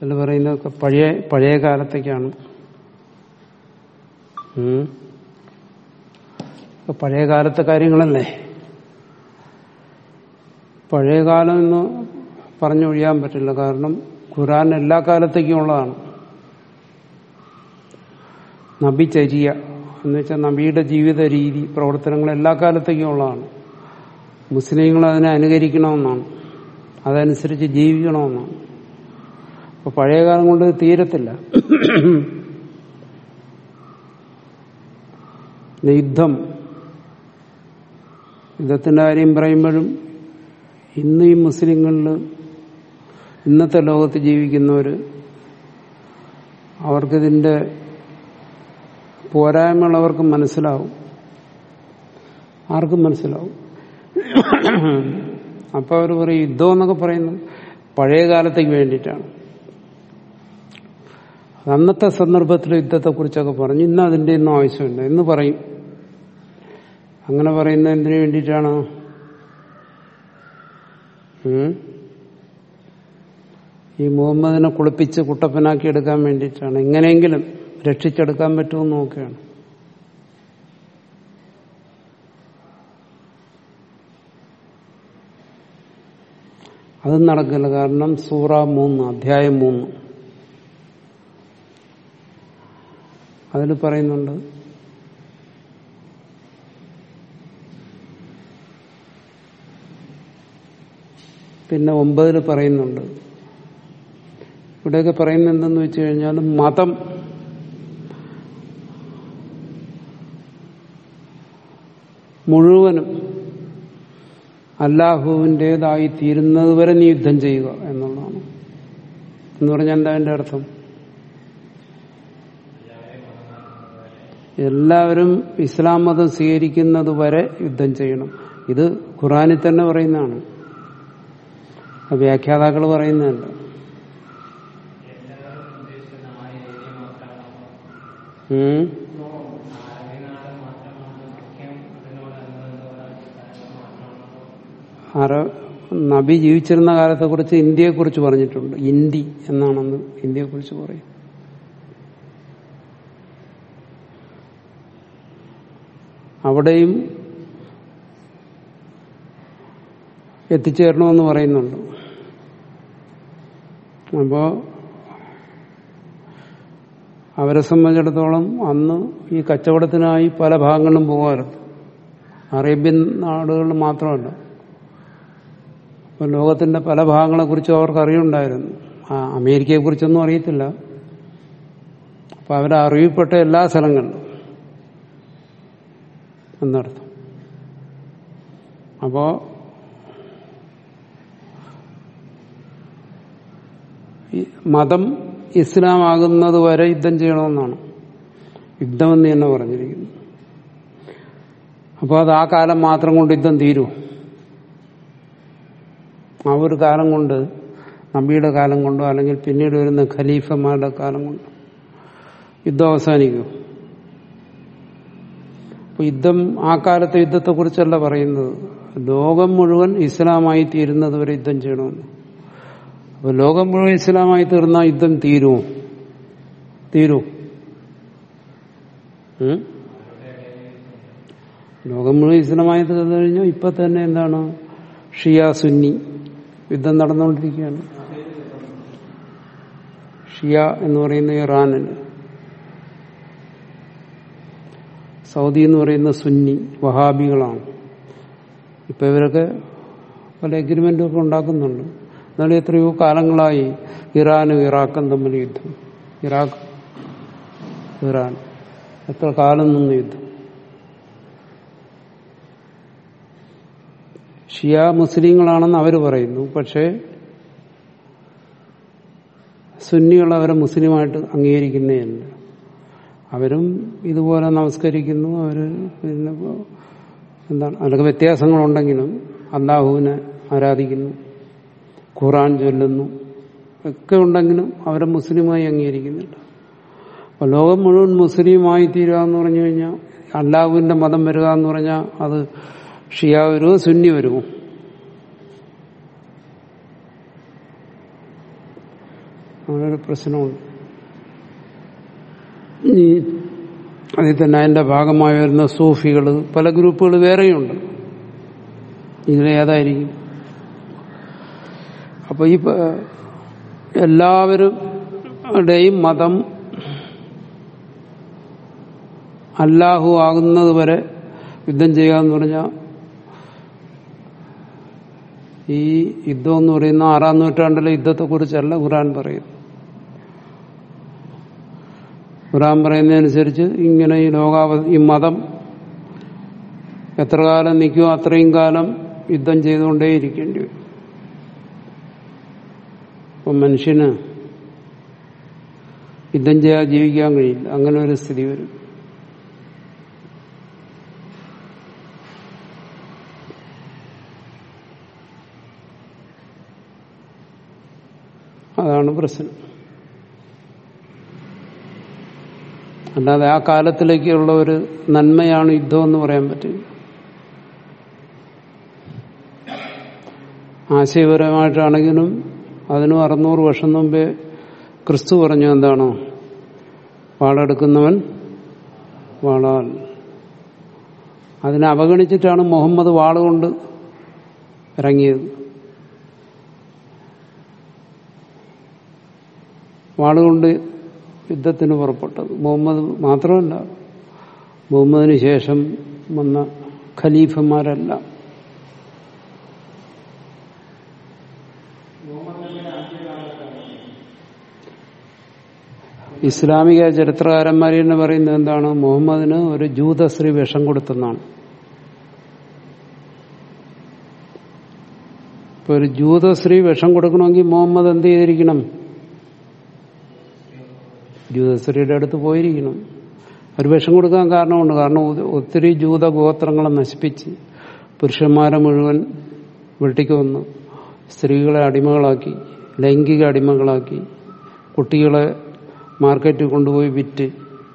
ചില പറയുന്നതൊക്കെ പഴയ പഴയ കാലത്തേക്കാണ് ഉം. ഇപ്പൊ പഴയ കാലത്തെ കാര്യങ്ങളല്ലേ പഴയ കാലം എന്ന് പറഞ്ഞൊഴിയാൻ പറ്റില്ല കാരണം ഖുറാൻ എല്ലാ കാലത്തേക്കും ഉള്ളതാണ് നബിചര്യ എന്ന് വെച്ചാൽ നബിയുടെ ജീവിത രീതി പ്രവർത്തനങ്ങൾ എല്ലാ കാലത്തേക്കും ഉള്ളതാണ് മുസ്ലിങ്ങൾ അതിനെ അനുകരിക്കണമെന്നാണ് അതനുസരിച്ച് ജീവിക്കണമെന്നാണ് അപ്പൊ പഴയ കാലം കൊണ്ട് ഇത് തീരത്തില്ല പിന്നെ യുദ്ധം യുദ്ധത്തിന്റെ കാര്യം പറയുമ്പോഴും ഇന്ന് ഈ മുസ്ലിങ്ങളിൽ ഇന്നത്തെ ലോകത്ത് ജീവിക്കുന്നവര് അവർക്കിതിന്റെ പോരായ്മകൾ അവർക്ക് മനസ്സിലാവും ആർക്കും മനസ്സിലാവും അപ്പൊ അവർ പറയും യുദ്ധം എന്നൊക്കെ പറയുന്നത് പഴയ കാലത്തേക്ക് വേണ്ടിയിട്ടാണ് അത് അന്നത്തെ സന്ദർഭത്തിൽ യുദ്ധത്തെക്കുറിച്ചൊക്കെ പറഞ്ഞു ഇന്ന് അതിന്റെ ഒന്നും ആവശ്യമില്ല എന്ന് പറയും അങ്ങനെ പറയുന്ന എന്തിനു വേണ്ടിയിട്ടാണ് ഉം? ഈ മുഹമ്മദിനെ കുളിപ്പിച്ച് കുട്ടപ്പനാക്കി എടുക്കാൻ വേണ്ടിയിട്ടാണ് എങ്ങനെയെങ്കിലും രക്ഷിച്ചെടുക്കാൻ പറ്റുമെന്ന് നോക്കുകയാണ് അതും നടക്കില്ല കാരണം സൂറ മൂന്ന് അധ്യായം മൂന്ന് അതിൽ പറയുന്നുണ്ട് പിന്നെ ഒമ്പതിൽ പറയുന്നുണ്ട് ഇവിടെയൊക്കെ പറയുന്നത് എന്തെന്ന് വെച്ച് കഴിഞ്ഞാൽ മതം മുഴുവനും അല്ലാഹുവിൻ്റെതായി തീരുന്നത് വരെ നീ യുദ്ധം ചെയ്യുക എന്നുള്ളതാണ് എന്ന് പറഞ്ഞാൽ എന്താ അതിന്റെ അർത്ഥം എല്ലാവരും ഇസ്ലാം മതം സ്വീകരിക്കുന്നത് വരെ യുദ്ധം ചെയ്യണം ഇത് ഖുറാനിൽ തന്നെ പറയുന്നതാണ് അത് വ്യാഖ്യാതാക്കൾ പറയുന്നതല്ല ഉം. അറ നബി ജീവിച്ചിരുന്ന കാലത്തെക്കുറിച്ച് ഇന്ത്യയെക്കുറിച്ച് പറഞ്ഞിട്ടുണ്ട് ഇന്ത്യ എന്നാണെന്ന് ഇന്ത്യയെക്കുറിച്ച് പറയും അവിടെയും എത്തിച്ചേരണമെന്ന് പറയുന്നുണ്ട് അപ്പോ അവരെ സംബന്ധിച്ചിടത്തോളം അന്ന് ഈ കച്ചവടത്തിനായി പല ഭാഗങ്ങളിലും പോകാറുണ്ട് അറേബ്യൻ നാടുകളിൽ മാത്രമല്ല അപ്പൊ ലോകത്തിന്റെ പല ഭാഗങ്ങളെക്കുറിച്ചും അവർക്ക് അറിവുണ്ടായിരുന്നു ആ അമേരിക്കയെ കുറിച്ചൊന്നും അറിയത്തില്ല അപ്പൊ അവരെ അറിയപ്പെട്ട എല്ലാ സ്ഥലങ്ങളിലും എന്നർത്ഥം അപ്പോ ഈ മതം ഇസ്ലാം ആകുന്നത് വരെ യുദ്ധം ചെയ്യണമെന്നാണ് യുദ്ധമെന്ന് തന്നെ പറഞ്ഞിരിക്കുന്നു അപ്പോൾ അത് ആ കാലം മാത്രം കൊണ്ട് യുദ്ധം തീരൂ ആ ഒരു കാലം കൊണ്ട് നബിയുടെ കാലം കൊണ്ടോ അല്ലെങ്കിൽ പിന്നീട് വരുന്ന ഖലീഫമാരുടെ കാലം കൊണ്ടോ യുദ്ധം അവസാനിക്കൂ അപ്പൊ യുദ്ധം ആ കാലത്തെ യുദ്ധത്തെക്കുറിച്ചല്ല പറയുന്നത് ലോകം മുഴുവൻ ഇസ്ലാമായി തീരുന്നത് വരെ യുദ്ധം ചെയ്യണമെന്ന് അപ്പൊ ലോകം മുഴുവൻ ഇസ്ലാമായി തീർന്ന യുദ്ധം തീരുമോ തീരൂ ഉം? ലോകം മുഴുവൻ ഇസ്ലാമായി തീർന്നു കഴിഞ്ഞാൽ ഇപ്പൊ തന്നെ എന്താണ് ഷിയ സുന്നി യുദ്ധം നടന്നുകൊണ്ടിരിക്കുകയാണ് ഷിയ എന്ന് പറയുന്ന ഇറാനിൽ സൗദി എന്ന് പറയുന്ന സുന്നി വഹാബികളാണ് ഇപ്പൊ ഇവരൊക്കെ പല എഗ്രിമെന്റും ഒക്കെ ഉണ്ടാക്കുന്നുണ്ട് എന്നാലും എത്രയോ കാലങ്ങളായി ഇറാനും ഇറാഖും തമ്മിൽ യുദ്ധം ഇറാഖ് ഇറാൻ എത്ര കാലം നിന്ന് യുദ്ധം ഷിയ മുസ്ലിങ്ങളാണെന്ന് അവർ പറയുന്നു പക്ഷേ സുന്നികൾ അവരെ മുസ്ലിമായിട്ട് അംഗീകരിക്കുന്നേയല്ല അവരും ഇതുപോലെ നമസ്കരിക്കുന്നു അവര് പിന്നെ എന്താണ് അതിലൊക്കെ വ്യത്യാസങ്ങളുണ്ടെങ്കിലും അള്ളാഹുവിനെ ആരാധിക്കുന്നു ഖുറാൻ ചൊല്ലുന്നു ഒക്കെ ഉണ്ടെങ്കിലും അവരെ മുസ്ലിമായി അംഗീകരിക്കുന്നില്ല അപ്പൊ ലോകം മുഴുവൻ മുസ്ലിമായി തീരുക എന്ന് പറഞ്ഞു കഴിഞ്ഞാൽ അള്ളാഹുവിന്റെ മതം വരിക എന്ന് പറഞ്ഞാൽ അത് ഷിയ വരുമോ സുന്നി വരുമോ അങ്ങനൊരു പ്രശ്നമുണ്ട് ഈ അതിൽ തന്നെ അതിന്റെ ഭാഗമായി വരുന്ന സൂഫികൾ പല ഗ്രൂപ്പുകൾ വേറെയുണ്ട് ഇതിലേതായിരിക്കും അപ്പൊ ഈ പ- എല്ലാവരുടെയും മതം അല്ലാഹു ആകുന്നത് വരെ യുദ്ധം ചെയ്യുക എന്ന് പറഞ്ഞാൽ ഈ യുദ്ധം എന്ന് പറയുന്ന ആറാം നൂറ്റാണ്ടിലെ യുദ്ധത്തെക്കുറിച്ചല്ല ഖുറാൻ പറയും ഖുറാൻ പറയുന്നതനുസരിച്ച് ഇങ്ങനെ ഈ ലോകാവ ഈ മതം എത്ര കാലം നിൽക്കുമോ അത്രയും കാലം യുദ്ധം ചെയ്തുകൊണ്ടേയിരിക്കേണ്ടി വരും അപ്പം മനുഷ്യന് യുദ്ധം ചെയ്യാതെ ജീവിക്കാൻ കഴിയില്ല അങ്ങനെ ഒരു സ്ഥിതി വരും അതാണ് പ്രശ്നം അല്ലാതെ ആ കാലത്തിലേക്കുള്ള ഒരു നന്മയാണ് യുദ്ധം എന്ന് പറയാൻ പറ്റില്ല ആശയപരമായിട്ടാണെങ്കിലും അതിനും അറുന്നൂറ് വർഷം മുമ്പേ ക്രിസ്തു പറഞ്ഞു എന്താണോ വാളെടുക്കുന്നവൻ വാളാൽ അതിനെ അവഗണിച്ചിട്ടാണ് മുഹമ്മദ് വാളുകൊണ്ട് ഇറങ്ങിയത് വാളുകൊണ്ട് യുദ്ധത്തിന് പുറപ്പെട്ടത് മുഹമ്മദ് മാത്രമല്ല മുഹമ്മദിന് ശേഷം വന്ന ഖലീഫന്മാരെല്ലാം ഇസ്ലാമിക ചരിത്രകാരന്മാർ തന്നെ പറയുന്നത് എന്താണ് മുഹമ്മദിന് ഒരു ജൂതശ്രീ വിഷം കൊടുത്തെന്നാണ് ഇപ്പൊ ഒരു ജൂതശ്രീ വിഷം കൊടുക്കണമെങ്കിൽ മുഹമ്മദ് എന്ത് ചെയ്തിരിക്കണം ജൂതശ്രീയുടെ അടുത്ത് പോയിരിക്കണം ഒരു വിഷം കൊടുക്കാൻ കാരണമുണ്ട് കാരണം ഒ- ഒത്തിരി ജൂത ഗോത്രങ്ങളെ നശിപ്പിച്ച് പുരുഷന്മാരെ മുഴുവൻ വെട്ടിക്കൊന്ന് സ്ത്രീകളെ അടിമകളാക്കി ലൈംഗിക അടിമകളാക്കി കുട്ടികളെ മാർക്കറ്റിൽ കൊണ്ടുപോയി വിറ്റ്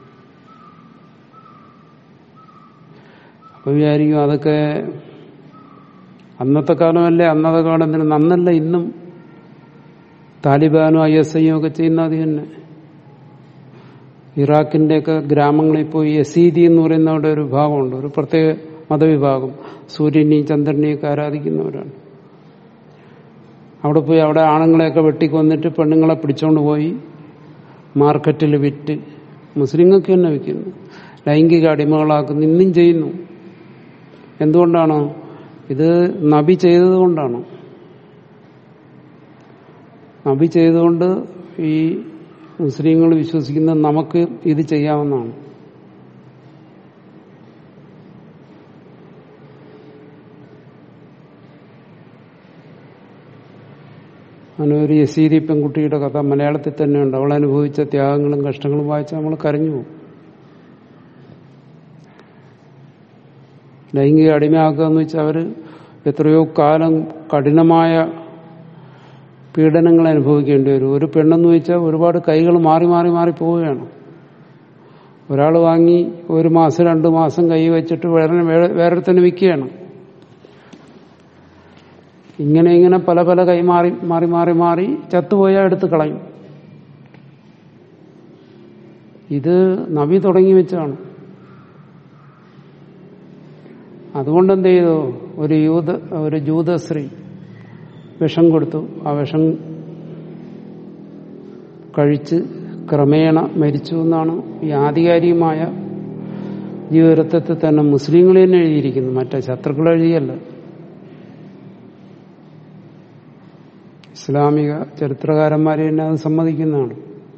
അപ്പൊ വിചാരിക്കും അതൊക്കെ അന്നത്തെ കാലമല്ലേ അന്നത്തെ കാലത്തിന് നന്നല്ല ഇന്നും താലിബാനും ഐ എസ് ഐയും ഒക്കെ ചെയ്യുന്ന അത് തന്നെ ഇറാഖിന്റെയൊക്കെ ഗ്രാമങ്ങളിൽ പോയി യസീദി എന്ന് പറയുന്ന അവിടെ ഒരു വിഭാഗമുണ്ട് ഒരു പ്രത്യേക മതവിഭാഗം സൂര്യനെയും ചന്ദ്രനെയും ഒക്കെ ആരാധിക്കുന്നവരാണ് അവിടെ പോയി അവിടെ ആണുങ്ങളെയൊക്കെ വെട്ടിക്കൊന്നിട്ട് പെണ്ണുങ്ങളെ പിടിച്ചോണ്ട് പോയി മാർക്കറ്റിൽ വിറ്റ് മുസ്ലിങ്ങൾക്ക് തന്നെ വിൽക്കുന്നു ലൈംഗിക അടിമകളാക്കുന്നു ഇന്നും ചെയ്യുന്നു എന്തുകൊണ്ടാണ് ഇത് നബി ചെയ്തതുകൊണ്ടാണ് നബി ചെയ്തുകൊണ്ട് ഈ മുസ്ലിങ്ങൾ വിശ്വസിക്കുന്നത് നമുക്ക് ഇത് ചെയ്യാവുന്നതാണ് അങ്ങനെ ഒരു യസീദി പെൺകുട്ടിയുടെ കഥ മലയാളത്തിൽ തന്നെയുണ്ട് അവൾ അനുഭവിച്ച ത്യാഗങ്ങളും കഷ്ടങ്ങളും വായിച്ചാൽ നമ്മൾ കരഞ്ഞു പോകും ലൈംഗിക അടിമയാക്കുക എന്ന് വെച്ചാൽ അവർ എത്രയോ കാലം കഠിനമായ പീഡനങ്ങൾ അനുഭവിക്കേണ്ടി വരും ഒരു പെണ്ണെന്ന് വെച്ചാൽ ഒരുപാട് കൈകൾ മാറി മാറി മാറി പോവുകയാണ് ഒരാൾ വാങ്ങി ഒരു മാസം രണ്ടു മാസം കൈ വെച്ചിട്ട് വേറെ വേറെ തന്നെ വിൽക്കുകയാണ് ഇങ്ങനെ ഇങ്ങനെ പല പല കൈ മാറി മാറി മാറി മാറി ചത്തുപോയാൽ എടുത്ത് കളയും ഇത് നബി തുടങ്ങി വെച്ചാണ് അതുകൊണ്ട് എന്ത് ചെയ്തു ഒരു യൂത ഒരു ജൂതശ്രീ വിഷം കൊടുത്തു ആ വിഷം കഴിച്ച് ക്രമേണ മരിച്ചു എന്നാണ് ഈ ആധികാരികമായ ജീവരത്വത്തിൽ തന്നെ മുസ്ലിങ്ങൾ തന്നെ എഴുതിയിരിക്കുന്നു മറ്റേ ശത്രുക്കൾ എഴുതിയല്ല ഇസ്ലാമിക ചരിത്രകാരന്മാരെ തന്നെ അത് സമ്മതിക്കുന്നതാണ്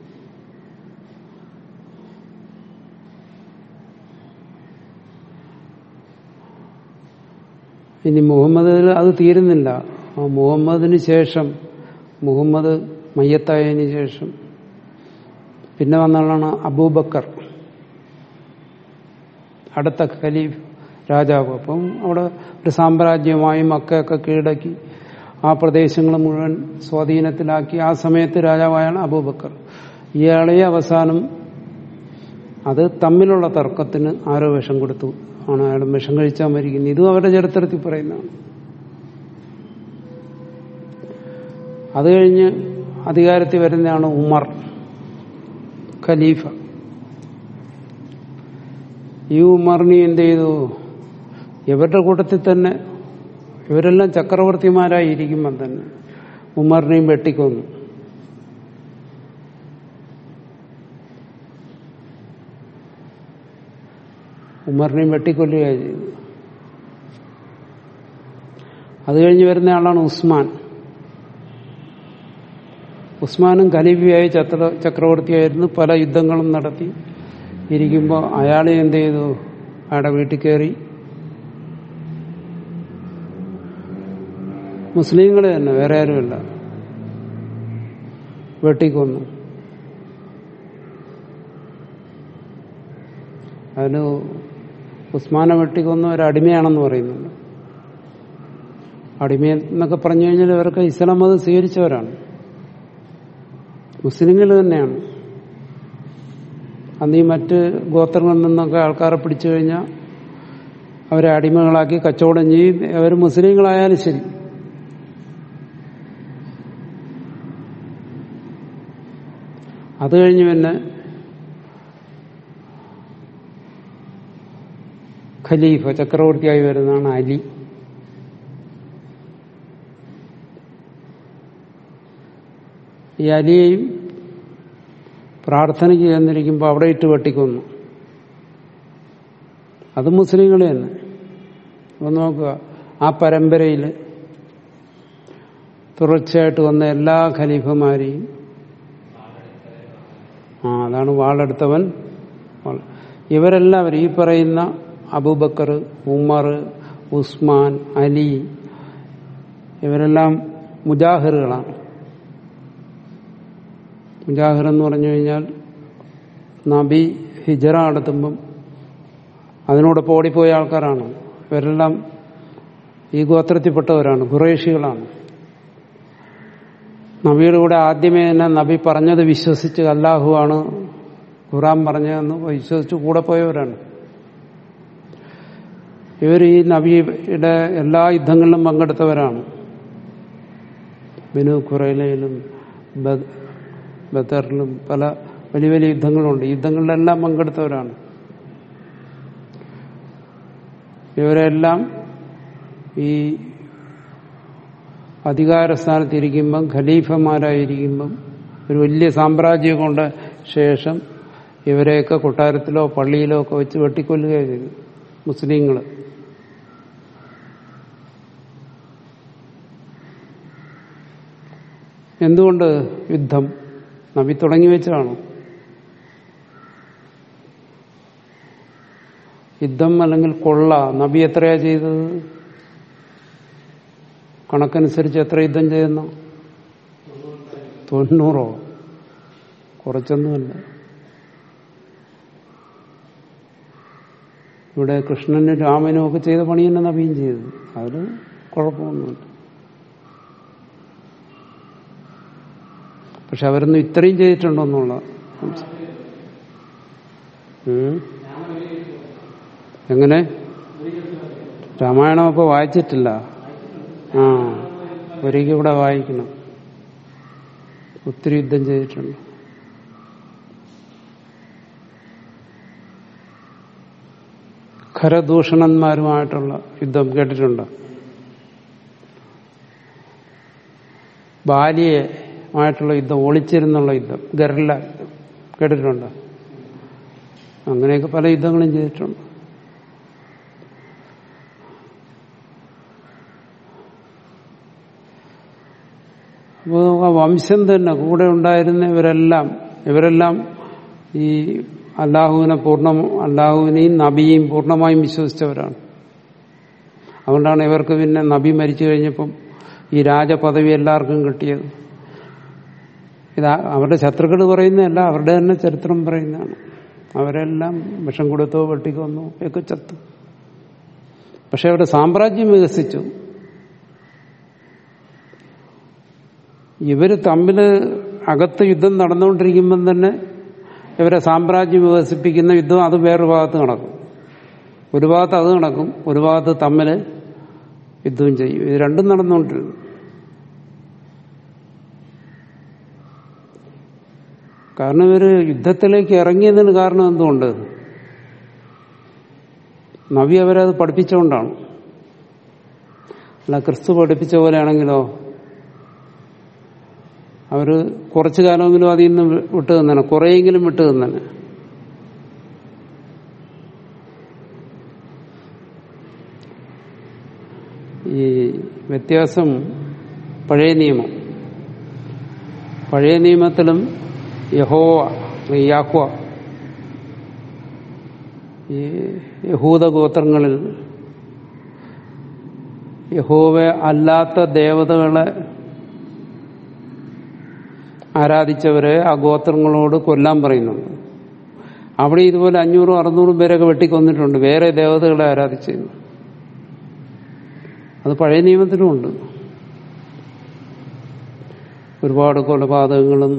ഇനി മുഹമ്മദ് അത് തീരുന്നില്ല ആ മുഹമ്മദിന് ശേഷം മുഹമ്മദ് മയ്യത്തായതിനു ശേഷം പിന്നെ വന്നതാണ് അബൂബക്കർ അടുത്ത ഖലീഫ് രാജാവ് അപ്പം അവിടെ ഒരു സാമ്രാജ്യമായി മക്കയൊക്കെ കീഴടക്കി ആ പ്രദേശങ്ങൾ മുഴുവൻ സ്വാധീനത്തിലാക്കി ആ സമയത്ത് രാജാവായാണ് അബൂബക്കർ ഇയാളെ അവസാനം അത് തമ്മിലുള്ള തർക്കത്തിന് ആരോ വിഷം കൊടുത്തു ആണ് അയാൾ വിഷം കഴിച്ചാൽ മരിക്കുന്നത് ഇതും അവരുടെ ചരിത്രത്തിൽ പറയുന്നതാണ് അത് കഴിഞ്ഞ് അധികാരത്തിൽ വരുന്നതാണ് ഉമർ ഖലീഫ ഈ ഉമറിനെ എന്ത് ചെയ്തു ഇവരുടെ കൂട്ടത്തിൽ തന്നെ ഇവരെല്ലാം ചക്രവർത്തിമാരായി ഇരിക്കുമ്പം തന്നെ ഉമറിനെയും വെട്ടിക്കൊന്നു ഉമറിനെയും വെട്ടിക്കൊല്ലുകയാണ് ചെയ്തത് അത് കഴിഞ്ഞ് വരുന്ന ആളാണ് ഉസ്മാൻ ഉസ്മാനും ഖലീഫയായി ചക്ര ചക്രവർത്തിയായിരുന്നു പല യുദ്ധങ്ങളും നടത്തി ഇരിക്കുമ്പോൾ അയാളെ എന്ത് ചെയ്തു അയാളുടെ വീട്ടിൽ കയറി മുസ്ലിങ്ങൾ തന്നെ വേറെ ആരുമല്ല വെട്ടിക്കൊന്നു അതിന് ഉസ്മാനെ വെട്ടിക്കൊന്ന ഒരു അടിമയാണെന്ന് പറയുന്നുണ്ട് അടിമ എന്നൊക്കെ പറഞ്ഞു കഴിഞ്ഞാൽ ഇവർക്ക് ഇസ്ലാം മതം സ്വീകരിച്ചവരാണ് മുസ്ലിങ്ങൾ തന്നെയാണ് അന്ന് ഈ മറ്റ് ഗോത്രങ്ങളിൽ നിന്നൊക്കെ ആൾക്കാരെ പിടിച്ചു കഴിഞ്ഞാൽ അവരെ അടിമകളാക്കി കച്ചവടം ചെയ്യും അവർ മുസ്ലിങ്ങളായാലും ശരി അത് കഴിഞ്ഞ് പിന്നെ ഖലീഫ ചക്രവർത്തിയായി വരുന്നതാണ് അലി ഈ അലിയെയും പ്രാർത്ഥനയ്ക്ക് ചെന്നിരിക്കുമ്പോൾ അവിടെ ഇട്ട് വെട്ടിക്കൊന്നു അത് മുസ്ലിങ്ങൾ തന്നെ അപ്പൊ നോക്കുക ആ പരമ്പരയിൽ തുടർച്ചയായിട്ട് വന്ന എല്ലാ ഖലീഫമാരെയും ആ അതാണ് വാളെടുത്തവൻ ഇവരെല്ലാവരും ഈ പറയുന്ന അബൂബക്കർ ഉമർ ഉസ്മാൻ അലി ഇവരെല്ലാം മുജാഹിറുകളാണ് മുജാഹിർ എന്ന് പറഞ്ഞു കഴിഞ്ഞാൽ നബി ഹിജറ നടത്തുമ്പം അതിനോടൊപ്പം ഓടിപ്പോയ ആൾക്കാരാണ് ഇവരെല്ലാം ഈ ഗോത്രത്തിൽപ്പെട്ടവരാണ് ഖുറേഷികളാണ് നബിയുടെ കൂടെ ആദ്യമേ തന്നെ നബി പറഞ്ഞത് വിശ്വസിച്ച് അല്ലാഹുവാണ് ഖുറാൻ പറഞ്ഞതെന്ന് വിശ്വസിച്ച് കൂടെ പോയവരാണ് ഇവർ ഈ നബിയുടെ എല്ലാ യുദ്ധങ്ങളിലും പങ്കെടുത്തവരാണ് ബിനു ഖുറയിലും ബദറിലും പല വലിയ വലിയ യുദ്ധങ്ങളുണ്ട് യുദ്ധങ്ങളിലെല്ലാം പങ്കെടുത്തവരാണ് ഇവരെല്ലാം ഈ അധികാരസ്ഥാനത്തിരിക്കുമ്പം ഖലീഫമാരായിരിക്കുമ്പം ഒരു വലിയ സാമ്രാജ്യം കൊണ്ട് ശേഷം ഇവരെയൊക്കെ കൊട്ടാരത്തിലോ പള്ളിയിലോ ഒക്കെ വെച്ച് വെട്ടിക്കൊല്ലുകയാണ് ചെയ്തു മുസ്ലിങ്ങൾ എന്തുകൊണ്ട് യുദ്ധം നബി തുടങ്ങി വെച്ചതാണോ യുദ്ധം അല്ലെങ്കിൽ കൊള്ള നബി എത്രയാ ചെയ്തത് കണക്കനുസരിച്ച് എത്ര യുദ്ധം ചെയ്യുന്നു തൊണ്ണൂറോ കുറച്ചൊന്നുമല്ല ഇവിടെ കൃഷ്ണനും രാമനും ഒക്കെ ചെയ്ത പണി തന്നെ നബിയും ചെയ്തത് അതിൽ കുഴപ്പമൊന്നുമില്ല പക്ഷെ അവരൊന്നും ഇത്രയും ചെയ്തിട്ടുണ്ടോ എന്നുള്ള എങ്ങനെ രാമായണം അപ്പൊ വായിച്ചിട്ടില്ല ആ ഒരിക്കൽ കൂടെ വായിക്കണം ഒത്തിരി യുദ്ധം ചെയ്തിട്ടുണ്ട് ഖരദൂഷണന്മാരുമായിട്ടുള്ള യുദ്ധം കേട്ടിട്ടുണ്ട് ബാലിയുമായിട്ടുള്ള യുദ്ധം ഒളിച്ചിരുന്നുള്ള യുദ്ധം ഗറില്ല യുദ്ധം കേട്ടിട്ടുണ്ട് അങ്ങനെയൊക്കെ പല യുദ്ധങ്ങളും ചെയ്തിട്ടുണ്ട് അപ്പോൾ ആ വംശം തന്നെ കൂടെ ഉണ്ടായിരുന്ന ഇവരെല്ലാം ഇവരെല്ലാം ഈ അള്ളാഹുവിനെ പൂർണ്ണ അള്ളാഹുവിനെയും നബിയെയും പൂർണ്ണമായും വിശ്വസിച്ചവരാണ് അതുകൊണ്ടാണ് ഇവർക്ക് പിന്നെ നബി മരിച്ചു കഴിഞ്ഞപ്പം ഈ രാജപദവി എല്ലാവർക്കും കിട്ടിയത് ഇത് അവരുടെ ശത്രുക്കൾ പറയുന്നതല്ല അവരുടെ തന്നെ ചരിത്രം പറയുന്നതാണ് അവരെല്ലാം വിഷം കൊടുത്തോ വെട്ടിക്കൊന്നോ ഒക്കെ ചത്തു പക്ഷെ അവരുടെ സാമ്രാജ്യം വികസിച്ചു ഇവര് തമ്മിൽ അകത്ത് യുദ്ധം നടന്നുകൊണ്ടിരിക്കുമ്പം തന്നെ ഇവരെ സാമ്രാജ്യം വികസിപ്പിക്കുന്ന യുദ്ധം അത് വേറൊരു ഭാഗത്ത് നടക്കും ഒരു ഭാഗത്ത് അത് നടക്കും ഒരു ഭാഗത്ത് തമ്മിൽ യുദ്ധവും ചെയ്യും ഇത് രണ്ടും നടന്നുകൊണ്ടിരുന്നു കാരണം ഇവര് യുദ്ധത്തിലേക്ക് ഇറങ്ങിയതിന് കാരണം എന്തുകൊണ്ട് നബി അവരത് പഠിപ്പിച്ചുകൊണ്ടാണ് അല്ല ക്രിസ്തു പഠിപ്പിച്ച പോലെയാണെങ്കിലോ അവര് കുറച്ചു കാലമെങ്കിലും അതിൽ നിന്ന് വിട്ടു തന്നെ കുറെയെങ്കിലും വിട്ടു തന്നെ ഈ വ്യത്യാസം പഴയ നിയമം പഴയ നിയമത്തിലും യഹോവ യാഹ്വ ഈ യഹൂദ ഗോത്രങ്ങളിൽ യഹോവ അല്ലാത്ത ദേവതകളെ ആരാധിച്ചവരെ ആ ഗോത്രങ്ങളോട് കൊല്ലാൻ പറയുന്നുണ്ട് അവിടെ ഇതുപോലെ അഞ്ഞൂറും അറുന്നൂറും പേരൊക്കെ വെട്ടിക്കൊന്നിട്ടുണ്ട് വേറെ ദേവതകളെ ആരാധിച്ചിരുന്നു അത് പഴയ നിയമത്തിലുമുണ്ട് ഒരുപാട് കൊലപാതകങ്ങളും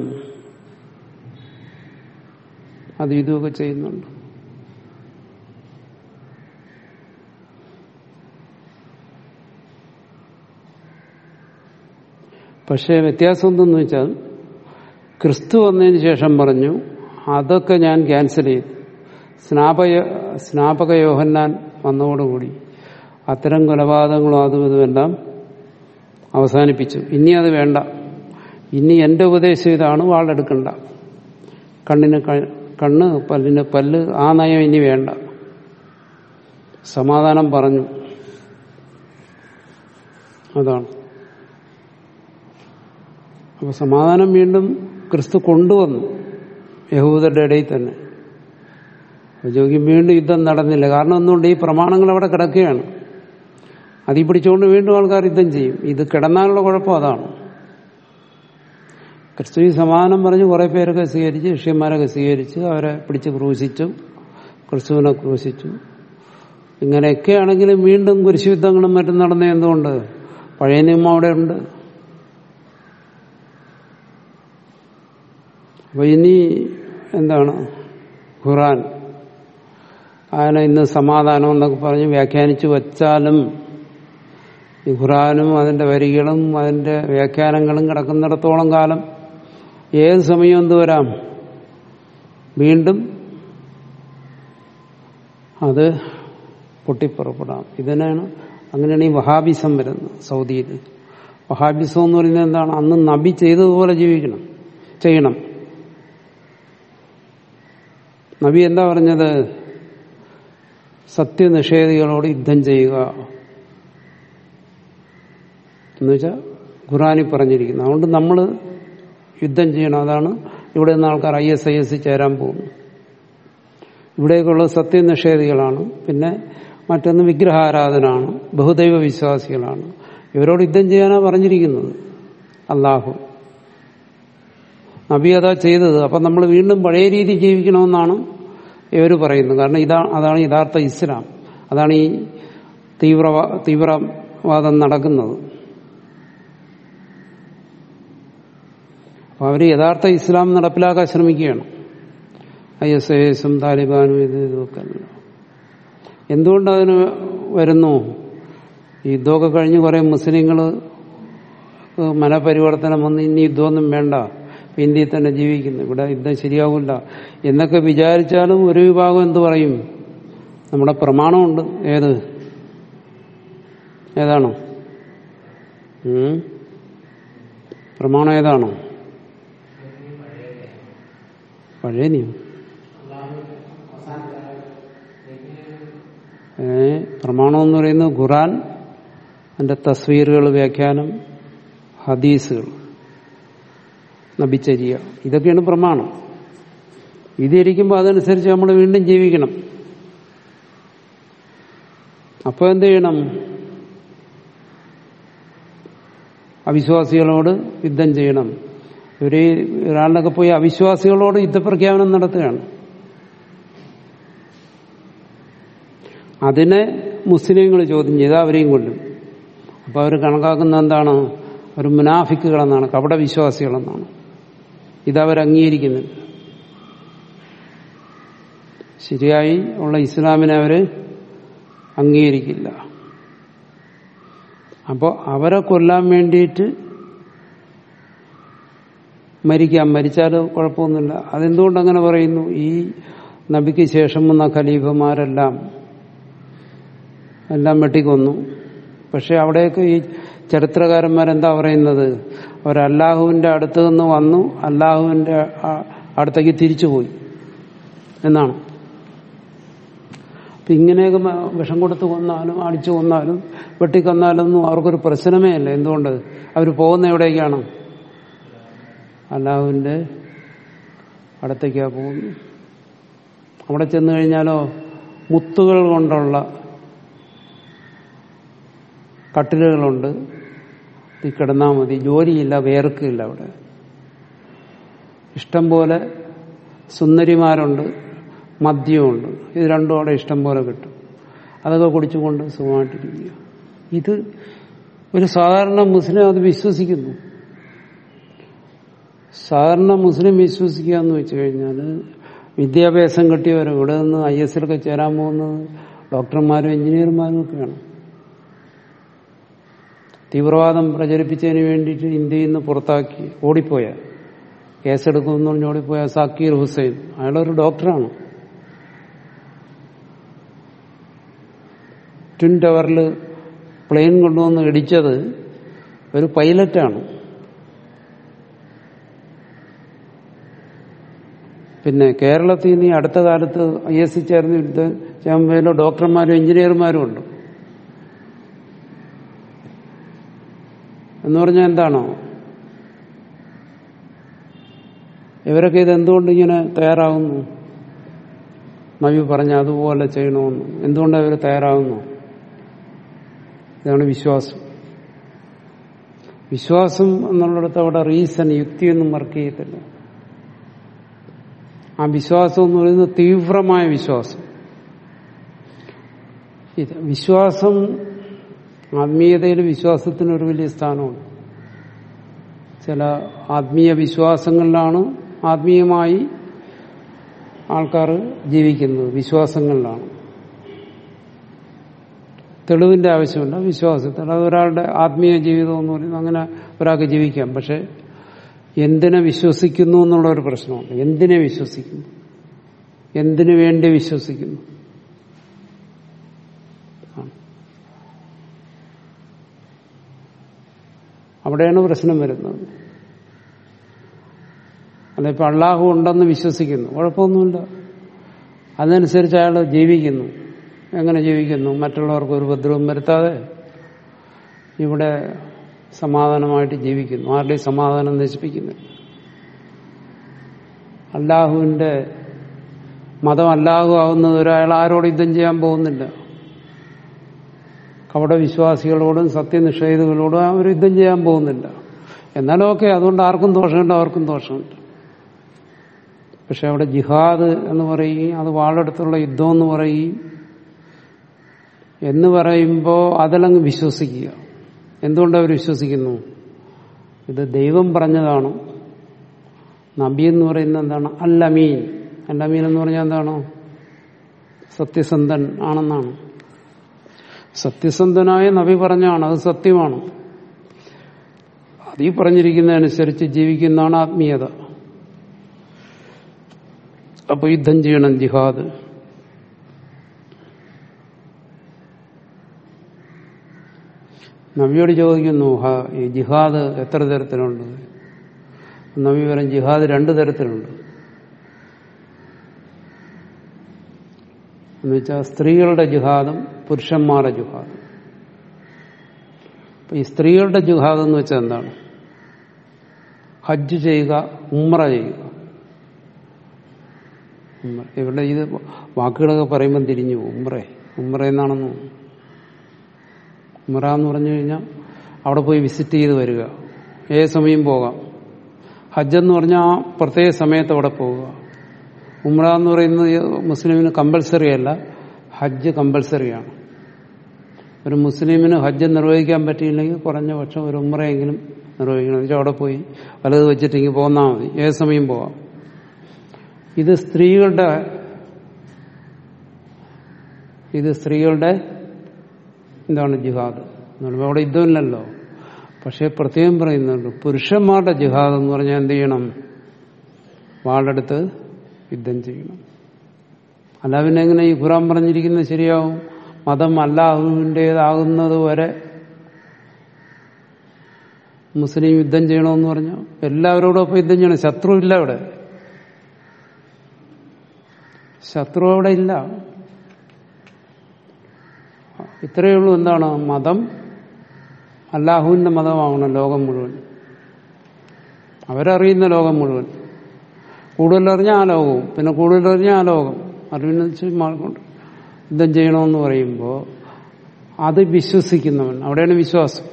അത് ഇതുമൊക്കെ ചെയ്യുന്നുണ്ട് പക്ഷേ വ്യത്യാസം എന്തെന്ന് വെച്ചാൽ ക്രിസ്തു വന്നതിന് ശേഷം പറഞ്ഞു അതൊക്കെ ഞാൻ ക്യാൻസൽ ചെയ്തു സ്നാപക സ്നാപക യോഹന്നാൻ വന്നതോടുകൂടി അത്തരം കൊലപാതകങ്ങളും അതും ഇതുമെല്ലാം അവസാനിപ്പിച്ചു ഇനി അത് വേണ്ട ഇനി എന്റെ ഉപദേശം ഇതാണ് വാളെടുക്കണ്ട കണ്ണിന് കണ്ണ് പല്ലിന് പല്ല് ആ നയം ഇനി വേണ്ട സമാധാനം പറഞ്ഞു അതാണ് അപ്പൊ സമാധാനം വീണ്ടും ക്രിസ്തു കൊണ്ടുവന്നു യഹൂദരുടെ ഇടയിൽ തന്നെ ജോഗി വീണ്ടും യുദ്ധം നടന്നില്ല കാരണം എന്തുകൊണ്ട് ഈ പ്രമാണങ്ങൾ അവിടെ കിടക്കുകയാണ് അതീ പിടിച്ചുകൊണ്ട് വീണ്ടും ആൾക്കാർ യുദ്ധം ചെയ്യും ഇത് കിടന്നാലുള്ള കുഴപ്പം അതാണ് ക്രിസ്തു ഈ സമാധാനം പറഞ്ഞ് കുറെ പേരൊക്കെ സ്വീകരിച്ച് ശിഷ്യന്മാരൊക്കെ സ്വീകരിച്ച് അവരെ പിടിച്ച് ക്രൂശിച്ചു ക്രിസ്തുവിനെ ക്രൂശിച്ചു ഇങ്ങനെയൊക്കെ ആണെങ്കിലും വീണ്ടും കുരിശുയുദ്ധങ്ങളും മറ്റും നടന്ന എന്തുകൊണ്ട് പഴയ നിയമം അവിടെ ഉണ്ട് അപ്പൊ ഇനി എന്താണ് ഖുറാൻ അതിനെ ഇന്ന് സമാധാനം എന്നൊക്കെ പറഞ്ഞ് വ്യാഖ്യാനിച്ചു വച്ചാലും ഈ ഖുറാനും അതിന്റെ വരികളും അതിന്റെ വ്യാഖ്യാനങ്ങളും കിടക്കുന്നിടത്തോളം കാലം ഏത് സമയം എന്ത് വരാം വീണ്ടും അത് പൊട്ടിപ്പുറപ്പെടാം ഇതിനാണ് അങ്ങനെയാണ് ഈ വഹാബിസം വരുന്നത് സൗദിയിൽ വഹാബിസം എന്ന് പറയുന്നത് എന്താണ് അന്ന് നബി ചെയ്തതുപോലെ ജീവിക്കണം ചെയ്യണം നബി എന്താ പറഞ്ഞത് സത്യനിഷേധികളോട് യുദ്ധം ചെയ്യുക എന്നുവെച്ചാൽ ഖുറാനി പറഞ്ഞിരിക്കുന്നത് അതുകൊണ്ട് നമ്മൾ യുദ്ധം ചെയ്യണം അതാണ് ഇവിടെ നിന്ന് ആൾക്കാർ ഐ എസ് ഐ എസ് ചേരാൻ പോകുന്നു ഇവിടേക്കുള്ള സത്യനിഷേധികളാണ് പിന്നെ മറ്റൊന്ന് വിഗ്രഹാരാധനാണ് ബഹുദൈവ വിശ്വാസികളാണ് ഇവരോട് യുദ്ധം ചെയ്യാനാണ് പറഞ്ഞിരിക്കുന്നത് അള്ളാഹു നബി അതാ ചെയ്തത് അപ്പം നമ്മൾ വീണ്ടും പഴയ രീതി ജീവിക്കണമെന്നാണ് ഇവർ പറയുന്നത് കാരണം ഇതാ അതാണ് യഥാർത്ഥ ഇസ്ലാം അതാണ് ഈ തീവ്ര തീവ്രവാദം നടക്കുന്നത് അപ്പൊ അവർ യഥാർത്ഥ ഇസ്ലാം നടപ്പിലാക്കാൻ ശ്രമിക്കുകയാണ് ഐ എസ് ഐ എസും താലിബാനും ഇത് ഇതൊക്കെ എന്തുകൊണ്ട് അതിന് വരുന്നു ഈ യുദ്ധമൊക്കെ കഴിഞ്ഞ് കുറെ മുസ്ലിങ്ങൾ മനപരിവർത്തനം വന്ന് ഇനി യുദ്ധമൊന്നും വേണ്ട ഇന്ത്യയിൽ തന്നെ ജീവിക്കുന്നു ഇവിടെ യുദ്ധം ശരിയാവില്ല എന്നൊക്കെ വിചാരിച്ചാലും ഒരു വിഭാഗം എന്ത് പറയും നമ്മുടെ പ്രമാണമുണ്ട് ഏത് ഏതാണോ പ്രമാണം ഏതാണോ പഴയ നിയമം ഏ പ്രമാണം എന്ന് പറയുന്നത് ഖുറാൻ അതിന്റെ തസ്വീറുകൾ വ്യാഖ്യാനം ഹദീസുകൾ നബിച്ചര്യ ഇതൊക്കെയാണ് പ്രമാണം ഇതിരിക്കുമ്പോൾ അതനുസരിച്ച് നമ്മൾ വീണ്ടും ജീവിക്കണം അപ്പോൾ എന്ത് ചെയ്യണം അവിശ്വാസികളോട് യുദ്ധം ചെയ്യണം ഇവര് ഇറാനിലൊക്കെ പോയി അവിശ്വാസികളോട് യുദ്ധപ്രഖ്യാപനം നടത്തുകയാണ് അതിനെ മുസ്ലിങ്ങൾ ചോദ്യം ചെയ്ത് അവരെയും കൊല്ലും അപ്പൊ അവർ കണക്കാക്കുന്ന എന്താണ് അവർ മുനാഫിക്കുകളെന്നാണ് കപട വിശ്വാസികളെന്നാണ് ഇതവർ അംഗീകരിക്കുന്നില്ല ശരിയായി ഉള്ള ഇസ്ലാമിനെ അവര് അംഗീകരിക്കില്ല അപ്പോൾ അവരെ കൊല്ലാൻ വേണ്ടിയിട്ട് മരിക്കാം മരിച്ചാൽ കുഴപ്പമൊന്നുമില്ല അതെന്തുകൊണ്ട് അങ്ങനെ പറയുന്നു ഈ നബിക്ക് ശേഷം വന്ന ഖലീഫമാരെല്ലാം എല്ലാം വെട്ടിക്കൊന്നു പക്ഷെ അവിടെയൊക്കെ ഈ ചരിത്രകാരന്മാരെന്താ പറയുന്നത് അവർ അല്ലാഹുവിന്റെ അടുത്ത് നിന്ന് വന്നു അല്ലാഹുവിന്റെ ആ- അടുത്തേക്ക് തിരിച്ചുപോയി എന്നാണ് അപ്പൊ ഇങ്ങനെയൊക്കെ മ- വിഷം കൊടുത്ത് കൊന്നാലും അടിച്ചു കൊന്നാലും വെട്ടിക്കൊന്നാലൊന്നും അവർക്കൊരു പ്രശ്നമേ അല്ല എന്തുകൊണ്ട് അവർ പോകുന്ന എവിടേക്കാണ് അല്ലാഹുവിന്റെ അടുത്തേക്കാ പോകുന്നു അവിടെ ചെന്നു കഴിഞ്ഞാലോ മുത്തുകൾ കൊണ്ടുള്ള കട്ടിലുകളുണ്ട് ഈ കിടന്നാൽ മതി ജോലിയില്ല വേർക്കില്ല അവിടെ ഇഷ്ടം പോലെ സുന്ദരിമാരുണ്ട് മദ്യമുണ്ട് ഇത് രണ്ടും അവിടെ ഇഷ്ടം പോലെ കിട്ടും അതൊക്കെ കുടിച്ചുകൊണ്ട് സുഖമായിട്ടിരിക്കുക ഇത് ഒരു സാധാരണ മുസ്ലിം അത് വിശ്വസിക്കുന്നു സാധാരണ മുസ്ലിം വിശ്വസിക്കുക എന്ന് വെച്ച് കഴിഞ്ഞാൽ വിദ്യാഭ്യാസം കിട്ടിയവർ ഇവിടെ നിന്ന് ഐ എസ് എല്ലൊക്കെ ചേരാൻ പോകുന്നത് ഡോക്ടർമാരും എഞ്ചിനീയർമാരും ഒക്കെയാണ് തീവ്രവാദം പ്രചരിപ്പിച്ചതിന് വേണ്ടിയിട്ട് ഇന്ത്യയിൽ നിന്ന് പുറത്താക്കി ഓടിപ്പോയ കേസെടുക്കുമെന്ന് പറഞ്ഞ് ഓടിപ്പോയ സാക്കീർ ഹുസൈൻ അയാളൊരു ഡോക്ടറാണ് ട്വിൻ ടവറിൽ പ്ലെയിൻ കൊണ്ടുവന്ന് ഇടിച്ചത് ഒരു പൈലറ്റാണ് പിന്നെ കേരളത്തിൽ നിന്ന് ഈ അടുത്ത കാലത്ത് ഐ എസ് സി ചേർന്ന് യുദ്ധ ചേമ്പയിലോ ഡോക്ടർമാരും എഞ്ചിനീയർമാരും ഉണ്ട് എന്ന് പറഞ്ഞാൽ എന്താണോ ഇവരൊക്കെ ഇത് എന്തുകൊണ്ട് ഇങ്ങനെ തയ്യാറാകുന്നു നബി പറഞ്ഞ അതുപോലെ ചെയ്യണമെന്ന് എന്തുകൊണ്ട് അവർ തയ്യാറാകുന്നു ഇതാണ് വിശ്വാസം വിശ്വാസം എന്നുള്ളിടത്ത് അവിടെ റീസൺ യുക്തിയൊന്നും വർക്ക് ചെയ്യത്തില്ല ആ വിശ്വാസം എന്ന് പറയുന്നത് തീവ്രമായ വിശ്വാസം ഇത് വിശ്വാസം ആത്മീയതയിൽ വിശ്വാസത്തിന് ഒരു വലിയ സ്ഥാനമുണ്ട് ചില ആത്മീയ വിശ്വാസങ്ങളിലാണ് ആത്മീയമായി ആൾക്കാർ ജീവിക്കുന്നത് വിശ്വാസങ്ങളിലാണ് തെളിവിന്റെ ആവശ്യമില്ല വിശ്വാസത്തിൽ അത് ഒരാളുടെ ആത്മീയ ജീവിതം എന്ന് പറയുന്നത് അങ്ങനെ ഒരാൾക്ക് ജീവിക്കാം പക്ഷെ എന്തിനെ വിശ്വസിക്കുന്നു എന്നുള്ള ഒരു പ്രശ്നമുണ്ട് എന്തിനെ വിശ്വസിക്കുന്നു എന്തിനു വേണ്ടി വിശ്വസിക്കുന്നു ആണ്. അവിടെയാണ് പ്രശ്നം വരുന്നത് അല്ല ഇപ്പൊ അള്ളാഹു ഉണ്ടെന്ന് വിശ്വസിക്കുന്നു കുഴപ്പമൊന്നുമില്ല അതനുസരിച്ച് അയാൾ ജീവിക്കുന്നു എങ്ങനെ ജീവിക്കുന്നു മറ്റുള്ളവർക്ക് ഒരു ഉപദ്രവം വരുത്താതെ ഇവിടെ സമാധാനമായിട്ട് ജീവിക്കുന്നു ആരുടെയും സമാധാനം നശിപ്പിക്കുന്നില്ല അള്ളാഹുവിന്റെ മതം അല്ലാഹു ആവുന്നത് ഒരാൾ ആരോട് യുദ്ധം ചെയ്യാൻ പോകുന്നില്ല കപട വിശ്വാസികളോടും സത്യനിഷേധികളോടും അവർ യുദ്ധം ചെയ്യാൻ പോകുന്നില്ല എന്നാലും ഓക്കെ അതുകൊണ്ട് ആർക്കും ദോഷമുണ്ട് അവർക്കും ദോഷമുണ്ട് പക്ഷെ അവിടെ ജിഹാദ് എന്ന് പറയുകയും അത് വാളെടുത്തുള്ള യുദ്ധം എന്ന് പറയുകയും എന്ന് പറയുമ്പോൾ അതിലങ്ങ് വിശ്വസിക്കുക എന്തുകൊണ്ട് അവർ വിശ്വസിക്കുന്നു ഇത് ദൈവം പറഞ്ഞതാണ് നബി എന്ന് പറയുന്നത് എന്താണ് അല്ലമീൻ അല്ലമീൻ എന്ന് പറഞ്ഞാൽ എന്താണ് സത്യസന്ധൻ ആണെന്നാണ് സത്യസന്ധനായ നബി പറഞ്ഞാണ് അത് സത്യമാണ് അത് ഈ പറഞ്ഞിരിക്കുന്നതനുസരിച്ച് ജീവിക്കുന്നതാണ് ആത്മീയത അപ്പൊ യുദ്ധം ചെയ്യണം ജിഹാദ് നബിയോട് ചോദിക്കുന്നു "ഹാ, ഈ ജിഹാദ് എത്ര തരത്തിലുണ്ട് നബി പറയും ജിഹാദ് രണ്ടു തരത്തിലുണ്ട് എന്ന് വെച്ചാൽ സ്ത്രീകളുടെ ജിഹാദും പുരുഷന്മാരുടെ ജിഹാദും അപ്പൊ ഈ സ്ത്രീകളുടെ ജിഹാദ് എന്ന് വെച്ചാൽ എന്താണ് ഹജ്ജ് ചെയ്യുക ഉമ്ര ചെയ്യുക ഉമ്ര. ഇവിടെ ഇത് വാക്കുകളൊക്കെ പറയുമ്പോൾ തിരിഞ്ഞു പോകും. ഉമ്രേ ഉമ്ര എന്നാണെന്ന് തോന്നുന്നു. ഉമ്ര എന്ന് പറഞ്ഞു കഴിഞ്ഞാൽ അവിടെ പോയി വിസിറ്റ് ചെയ്ത് വരിക ഏത് സമയം പോകാം ഹജ്ജ് എന്ന് പറഞ്ഞാൽ ആ പ്രത്യേക സമയത്ത് അവിടെ പോവുക ഉമ്ര എന്ന് പറയുന്നത് മുസ്ലിമിന് കമ്പൽസറി അല്ല ഹജ്ജ് കമ്പൽസറിയാണ് ഒരു മുസ്ലിമിന് ഹജ്ജ് നിർവഹിക്കാൻ പറ്റിയില്ലെങ്കിൽ കുറഞ്ഞ പക്ഷം ഒരു ഉമ്രയെങ്കിലും നിർവഹിക്കണം എന്ന് വെച്ചാൽ അവിടെ പോയി വലത് വെച്ചിട്ടെങ്കിൽ പോന്നാൽ മതി ഏത് സമയം പോവാം ഇത് സ്ത്രീകളുടെ ഇത് സ്ത്രീകളുടെ എന്താണ് ജിഹാദ് എന്ന് പറയുമ്പോൾ അവിടെ യുദ്ധമില്ലല്ലോ പക്ഷെ പ്രത്യേകം പറയുന്നുണ്ട് പുരുഷന്മാരുടെ ജിഹാദ് എന്ന് പറഞ്ഞാൽ എന്ത് ചെയ്യണം വാളെടുത്ത് യുദ്ധം ചെയ്യണം അല്ല പിന്നെ എങ്ങനെ ഈ ഖുറാൻ പറഞ്ഞിരിക്കുന്നത് ശരിയാവും മതം അല്ലാഹുവിൻ്റെതാകുന്നത് വരെ മുസ്ലിം യുദ്ധം ചെയ്യണമെന്ന് പറഞ്ഞു എല്ലാവരോടൊപ്പം യുദ്ധം ചെയ്യണം ശത്രു ഇല്ല അവിടെ ശത്രു അവിടെ ഇല്ല ഇത്രയേ ഉള്ളൂ എന്താണ് മതം അല്ലാഹുവിന്റെ മതമാവണം ലോകം മുഴുവൻ അവരറിയുന്ന ലോകം മുഴുവൻ കൂടുതലറിഞ്ഞാൽ ആ ലോകവും പിന്നെ കൂടുതലറിഞ്ഞാൽ ആ ലോകം അറിവിനനുസരിച്ച് മാറിക്കൊണ്ട് യുദ്ധം ചെയ്യണമെന്ന് പറയുമ്പോൾ അത് വിശ്വസിക്കുന്നവൻ അവിടെയാണ് വിശ്വാസം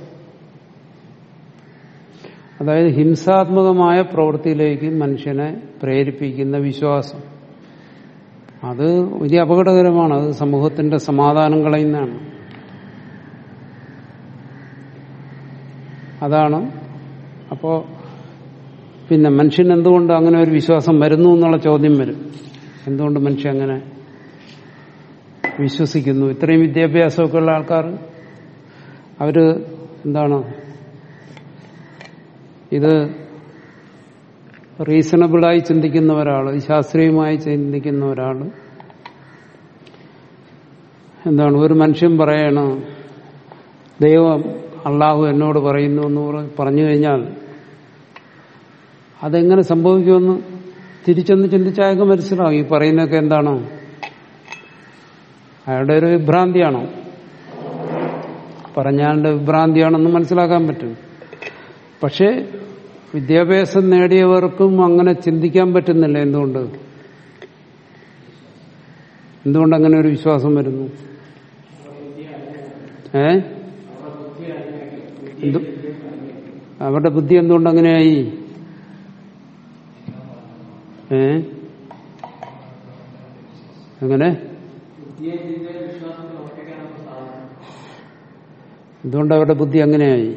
അതായത് ഹിംസാത്മകമായ പ്രവൃത്തിയിലേക്ക് മനുഷ്യനെ പ്രേരിപ്പിക്കുന്ന വിശ്വാസം അത് വലിയ അപകടകരമാണ് അത് സമൂഹത്തിന്റെ സമാധാനം കളയുന്നതാണ് അതാണ് അപ്പോ പിന്നെ മനുഷ്യൻ എന്തുകൊണ്ട് അങ്ങനെ ഒരു വിശ്വാസം വരുന്നു എന്നുള്ള ചോദ്യം വരും എന്തുകൊണ്ട് മനുഷ്യൻ അങ്ങനെ വിശ്വസിക്കുന്നു ഇത്രയും വിദ്യാഭ്യാസമൊക്കെ ഉള്ള ആൾക്കാർ അവര് എന്താണ് ഇത് റീസണബിളായി ചിന്തിക്കുന്ന ഒരാൾ ശാസ്ത്രീയമായി ചിന്തിക്കുന്ന ഒരാൾ എന്താണ് ഒരു മനുഷ്യൻ പറയണ ദൈവം അള്ളാഹു എന്നോട് പറയുന്നു എന്ന് പറ- പറഞ്ഞു കഴിഞ്ഞാൽ അതെങ്ങനെ സംഭവിക്കുമെന്ന് തിരിച്ചൊന്ന് ചിന്തിച്ചാൽ അയാൾക്ക് മനസ്സിലാവും ഈ പറയുന്നതൊക്കെ എന്താണോ അയാളുടെ ഒരു വിഭ്രാന്തിയാണോ പറഞ്ഞാളുടെ വിഭ്രാന്തിയാണെന്ന് മനസ്സിലാക്കാൻ പറ്റും പക്ഷേ വിദ്യാഭ്യാസം നേടിയവർക്കും അങ്ങനെ ചിന്തിക്കാൻ പറ്റുന്നില്ല എന്തുകൊണ്ട് എന്തുകൊണ്ട് അങ്ങനെ ഒരു വിശ്വാസം വരുന്നു ഏ എന്തു അവരുടെ ബുദ്ധി എന്തുകൊണ്ട് അങ്ങനെയായി ഏ എങ്ങനെ എന്തുകൊണ്ട് അവരുടെ ബുദ്ധി അങ്ങനെയായി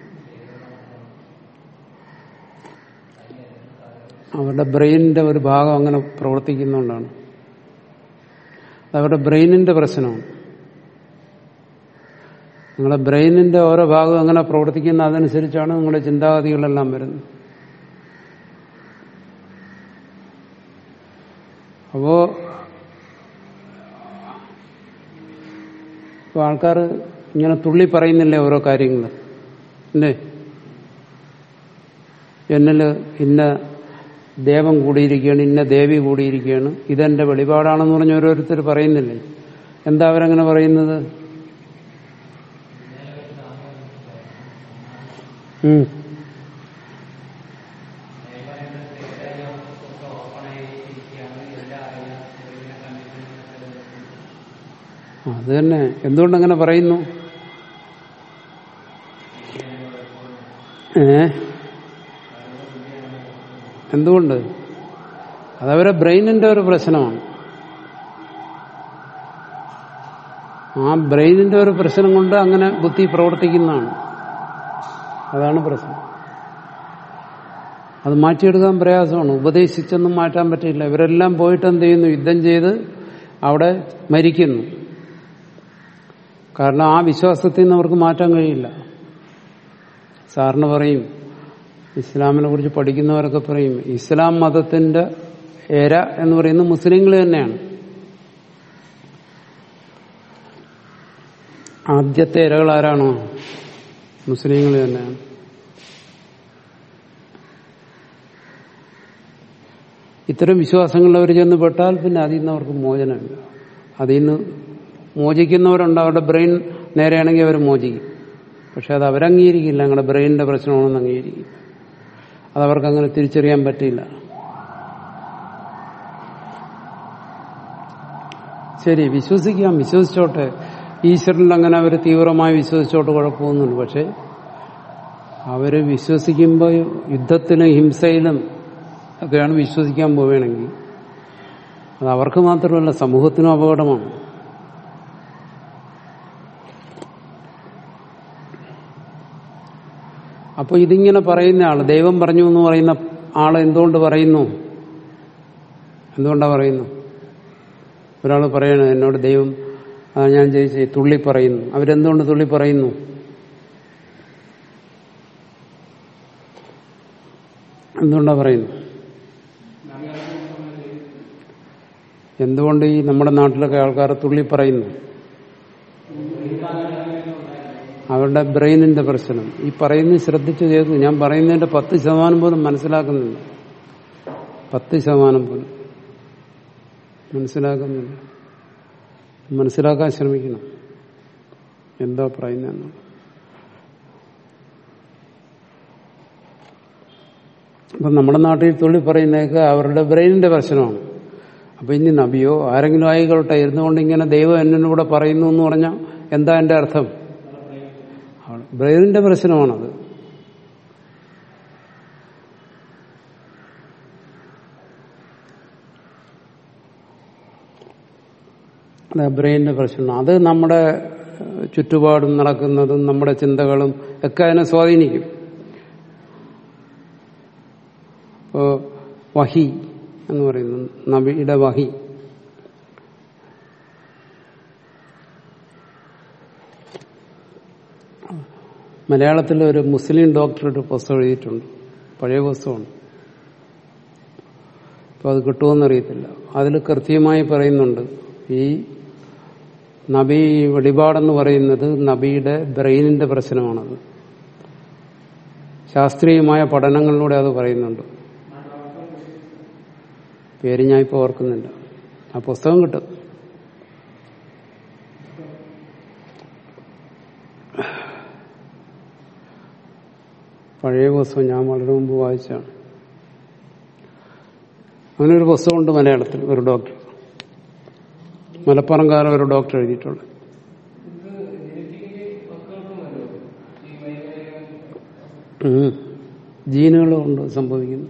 അവരുടെ ബ്രെയിനിന്റെ ഒരു ഭാഗം അങ്ങനെ പ്രവർത്തിക്കുന്നതുകൊണ്ടാണ് അത് അവരുടെ ബ്രെയിനിന്റെ പ്രശ്നമാണ് നിങ്ങളുടെ ബ്രെയിനിന്റെ ഓരോ ഭാഗം അങ്ങനെ പ്രവർത്തിക്കുന്ന അതനുസരിച്ചാണ് നിങ്ങളുടെ ചിന്താഗതികളെല്ലാം വരുന്നത് അപ്പോ ഇപ്പൊ ആൾക്കാർ ഇങ്ങനെ തുള്ളി പറയുന്നില്ലേ ഓരോ കാര്യങ്ങൾ അല്ലേ എന്നില് ഇന്ന ദേവൻ കൂടിയിരിക്കുകയാണ് ഇന്ന ദേവി കൂടിയിരിക്കുകയാണ് ഇതെന്റെ വെളിപാടാണെന്ന് പറഞ്ഞ് ഓരോരുത്തർ പറയുന്നില്ലേ എന്താ അവരങ്ങനെ പറയുന്നത് ഉം. അത് തന്നെ എന്തുകൊണ്ടങ്ങനെ പറയുന്നു ഏ എന്തുകൊണ്ട് അതവരെ ബ്രെയിനിന്റെ ഒരു പ്രശ്നമാണ് ആ ബ്രെയിനിന്റെ ഒരു പ്രശ്നം കൊണ്ട് അങ്ങനെ ബുദ്ധി പ്രവർത്തിക്കുന്നതാണ് അതാണ് പ്രശ്നം അത് മാറ്റിയെടുക്കാൻ പ്രയാസമാണ് ഉപദേശിച്ചൊന്നും മാറ്റാൻ പറ്റില്ല ഇവരെല്ലാം പോയിട്ട് എന്ത് ചെയ്യുന്നു യുദ്ധം ചെയ്ത് അവിടെ മരിക്കുന്നു കാരണം ആ വിശ്വാസത്തിൽ നിന്ന് അവർക്ക് മാറ്റാൻ കഴിയില്ല സാറിന് പറയും ഇസ്ലാമിനെ കുറിച്ച് പഠിക്കുന്നവരൊക്കെ പറയും ഇസ്ലാം മതത്തിന്റെ എര എന്ന് പറയുന്നത് മുസ്ലിങ്ങൾ തന്നെയാണ് ആദ്യത്തെ ഇരകൾ ആരാണോ മുസ്ലിങ്ങൾ തന്നെയാണ് ഇത്തരം വിശ്വാസങ്ങളിൽ അവർ ചെന്ന് പെട്ടാൽ പിന്നെ അതിൽ നിന്ന് അവർക്ക് മോചനമില്ല അതിൽ നിന്ന് മോചിക്കുന്നവരുണ്ട് അവരുടെ ബ്രെയിൻ നേരെയാണെങ്കിൽ അവർ മോചിക്കും പക്ഷെ അത് അവരംഗീകരിക്കില്ല ഞങ്ങളുടെ ബ്രെയിനിന്റെ പ്രശ്നമാണെന്ന് അംഗീകരിക്കും അതവർക്ക് അങ്ങനെ തിരിച്ചറിയാൻ പറ്റില്ല ശരി വിശ്വസിക്കാം വിശ്വസിച്ചോട്ടെ ഈശ്വരനിൽ അങ്ങനെ അവർ തീവ്രമായി വിശ്വസിച്ചോട്ട് കുഴപ്പമൊന്നുമില്ല പക്ഷെ അവര് വിശ്വസിക്കുമ്പോൾ യുദ്ധത്തിലും ഹിംസയിലും ഒക്കെയാണ് വിശ്വസിക്കാൻ പോവുകയാണെങ്കിൽ അത് അവർക്ക് മാത്രമല്ല സമൂഹത്തിനും അപകടമാണ് അപ്പൊ ഇതിങ്ങനെ പറയുന്ന ആള് ദൈവം പറഞ്ഞു എന്ന് പറയുന്ന ആള് എന്തുകൊണ്ട് പറയുന്നു എന്തുകൊണ്ടാ പറയുന്നു ഒരാൾ പറയണ എന്നോട് ദൈവം ആ ഞാൻ ചോദിച്ചു തുള്ളി പറയുന്നു അവരെന്തുകൊണ്ട് തുള്ളി പറയുന്നു എന്തുകൊണ്ടാ പറയുന്നു എന്തുകൊണ്ട് ഈ നമ്മുടെ നാട്ടിലൊക്കെ ആൾക്കാർ തുള്ളി പറയുന്നു അവരുടെ ബ്രെയിനിന്റെ പ്രശ്നം ഈ പറയുന്നത് ശ്രദ്ധിച്ചു കേൾക്കും ഞാൻ പറയുന്നതിന്റെ പത്ത് ശതമാനം പോലും മനസ്സിലാക്കുന്നില്ല പത്ത് ശതമാനം പോലും മനസ്സിലാക്കുന്നില്ല മനസ്സിലാക്കാൻ ശ്രമിക്കണം എന്താ പറയുന്നതെന്നുള്ളത് അപ്പൊ നമ്മുടെ നാട്ടിൽ തുള്ളി പറയുന്നതൊക്കെ അവരുടെ ബ്രെയിനിന്റെ പ്രശ്നമാണ് അപ്പൊ ഇനി നബിയോ ആരെങ്കിലും ആയിക്കോട്ടെ ഇരുന്നുകൊണ്ട് ഇങ്ങനെ ദൈവം എന്നോട് കൂടെ പറയുന്നു എന്ന് പറഞ്ഞാൽ എന്താ എന്റെ അർത്ഥം ബ്രെയിനിന്റെ പ്രശ്നമാണത് അതെ ബ്രെയിനിന്റെ പ്രശ്നം അത് നമ്മുടെ ചുറ്റുപാടും നടക്കുന്നതും നമ്മുടെ ചിന്തകളും ഒക്കെ അതിനെ സ്വാധീനിക്കും ഇപ്പോ വഹി എന്ന് പറയുന്നു നബിയുടെ വഹി മലയാളത്തിൽ ഒരു മുസ്ലിം ഡോക്ടർ ഒരു പുസ്തകം എഴുതിയിട്ടുണ്ട് പഴയ പുസ്തകമാണ് അപ്പൊ അത് കിട്ടുമെന്നറിയത്തില്ല അതിൽ കൃത്യമായി പറയുന്നുണ്ട് ഈ നബി വെളിപാടെന്ന് പറയുന്നത് നബിയുടെ ബ്രെയിനിന്റെ പ്രശ്നമാണത് ശാസ്ത്രീയമായ പഠനങ്ങളിലൂടെ അത് പറയുന്നുണ്ട് പേര് ഞാൻ ഇപ്പോൾ ഓർക്കുന്നില്ല ആ പുസ്തകം കിട്ടും പഴയ പുസ്തകം ഞാൻ വളരെ മുമ്പ് വായിച്ചാണ് അങ്ങനെ ഒരു പുസ്തകമുണ്ട് മലയാളത്തിൽ ഒരു ഡോക്ടർ മലപ്പുറംകാരൻ ഒരു ഡോക്ടർ എഴുതിയിട്ടുണ്ട് ജീനുകളും ഉണ്ട് സംഭവിക്കുന്നു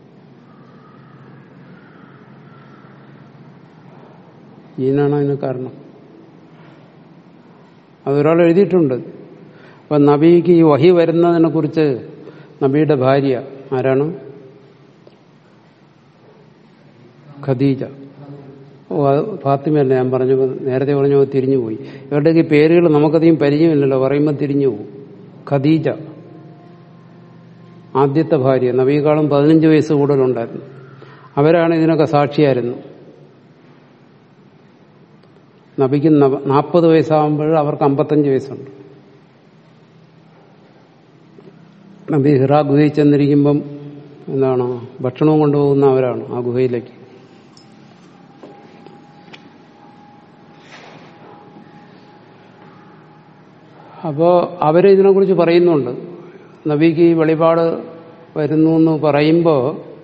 ജീനാണ് അതിന് കാരണം അതൊരാൾ എഴുതിയിട്ടുണ്ട് അപ്പൊ നബിക്ക് ഈ വഹി വരുന്നതിനെ കുറിച്ച് നബിയുടെ ഭാര്യ ആരാണ് ഖദീജ ഓ അത് ഫാത്തിമയല്ല ഞാൻ പറഞ്ഞു നേരത്തെ പറഞ്ഞപ്പോൾ തിരിഞ്ഞുപോയി ഇവരുടെയൊക്കെ പേരുകൾ നമുക്കധികം പരിചയമില്ലല്ലോ പറയുമ്പോൾ തിരിഞ്ഞു പോകും ഖദീജ ആദ്യത്തെ ഭാര്യ നബീകാളും പതിനഞ്ച് വയസ്സ് കൂടുതലുണ്ടായിരുന്നു അവരാണ് ഇതിനൊക്കെ സാക്ഷിയായിരുന്നു നബിക്ക് നാൽപ്പത് വയസ്സാകുമ്പോൾ അവർക്ക് അമ്പത്തഞ്ച് വയസ്സുണ്ട് നബി ഹിറ ഗുഹയിൽ ചെന്നിരിക്കുമ്പം എന്താണ് ഭക്ഷണവും കൊണ്ടുപോകുന്ന അവരാണ് ആ ഗുഹയിലേക്ക് അപ്പോ അവര് ഇതിനെക്കുറിച്ച് പറയുന്നുണ്ട് നബിക്ക് ഈ വെളിപാട് വരുന്നു എന്ന് പറയുമ്പോൾ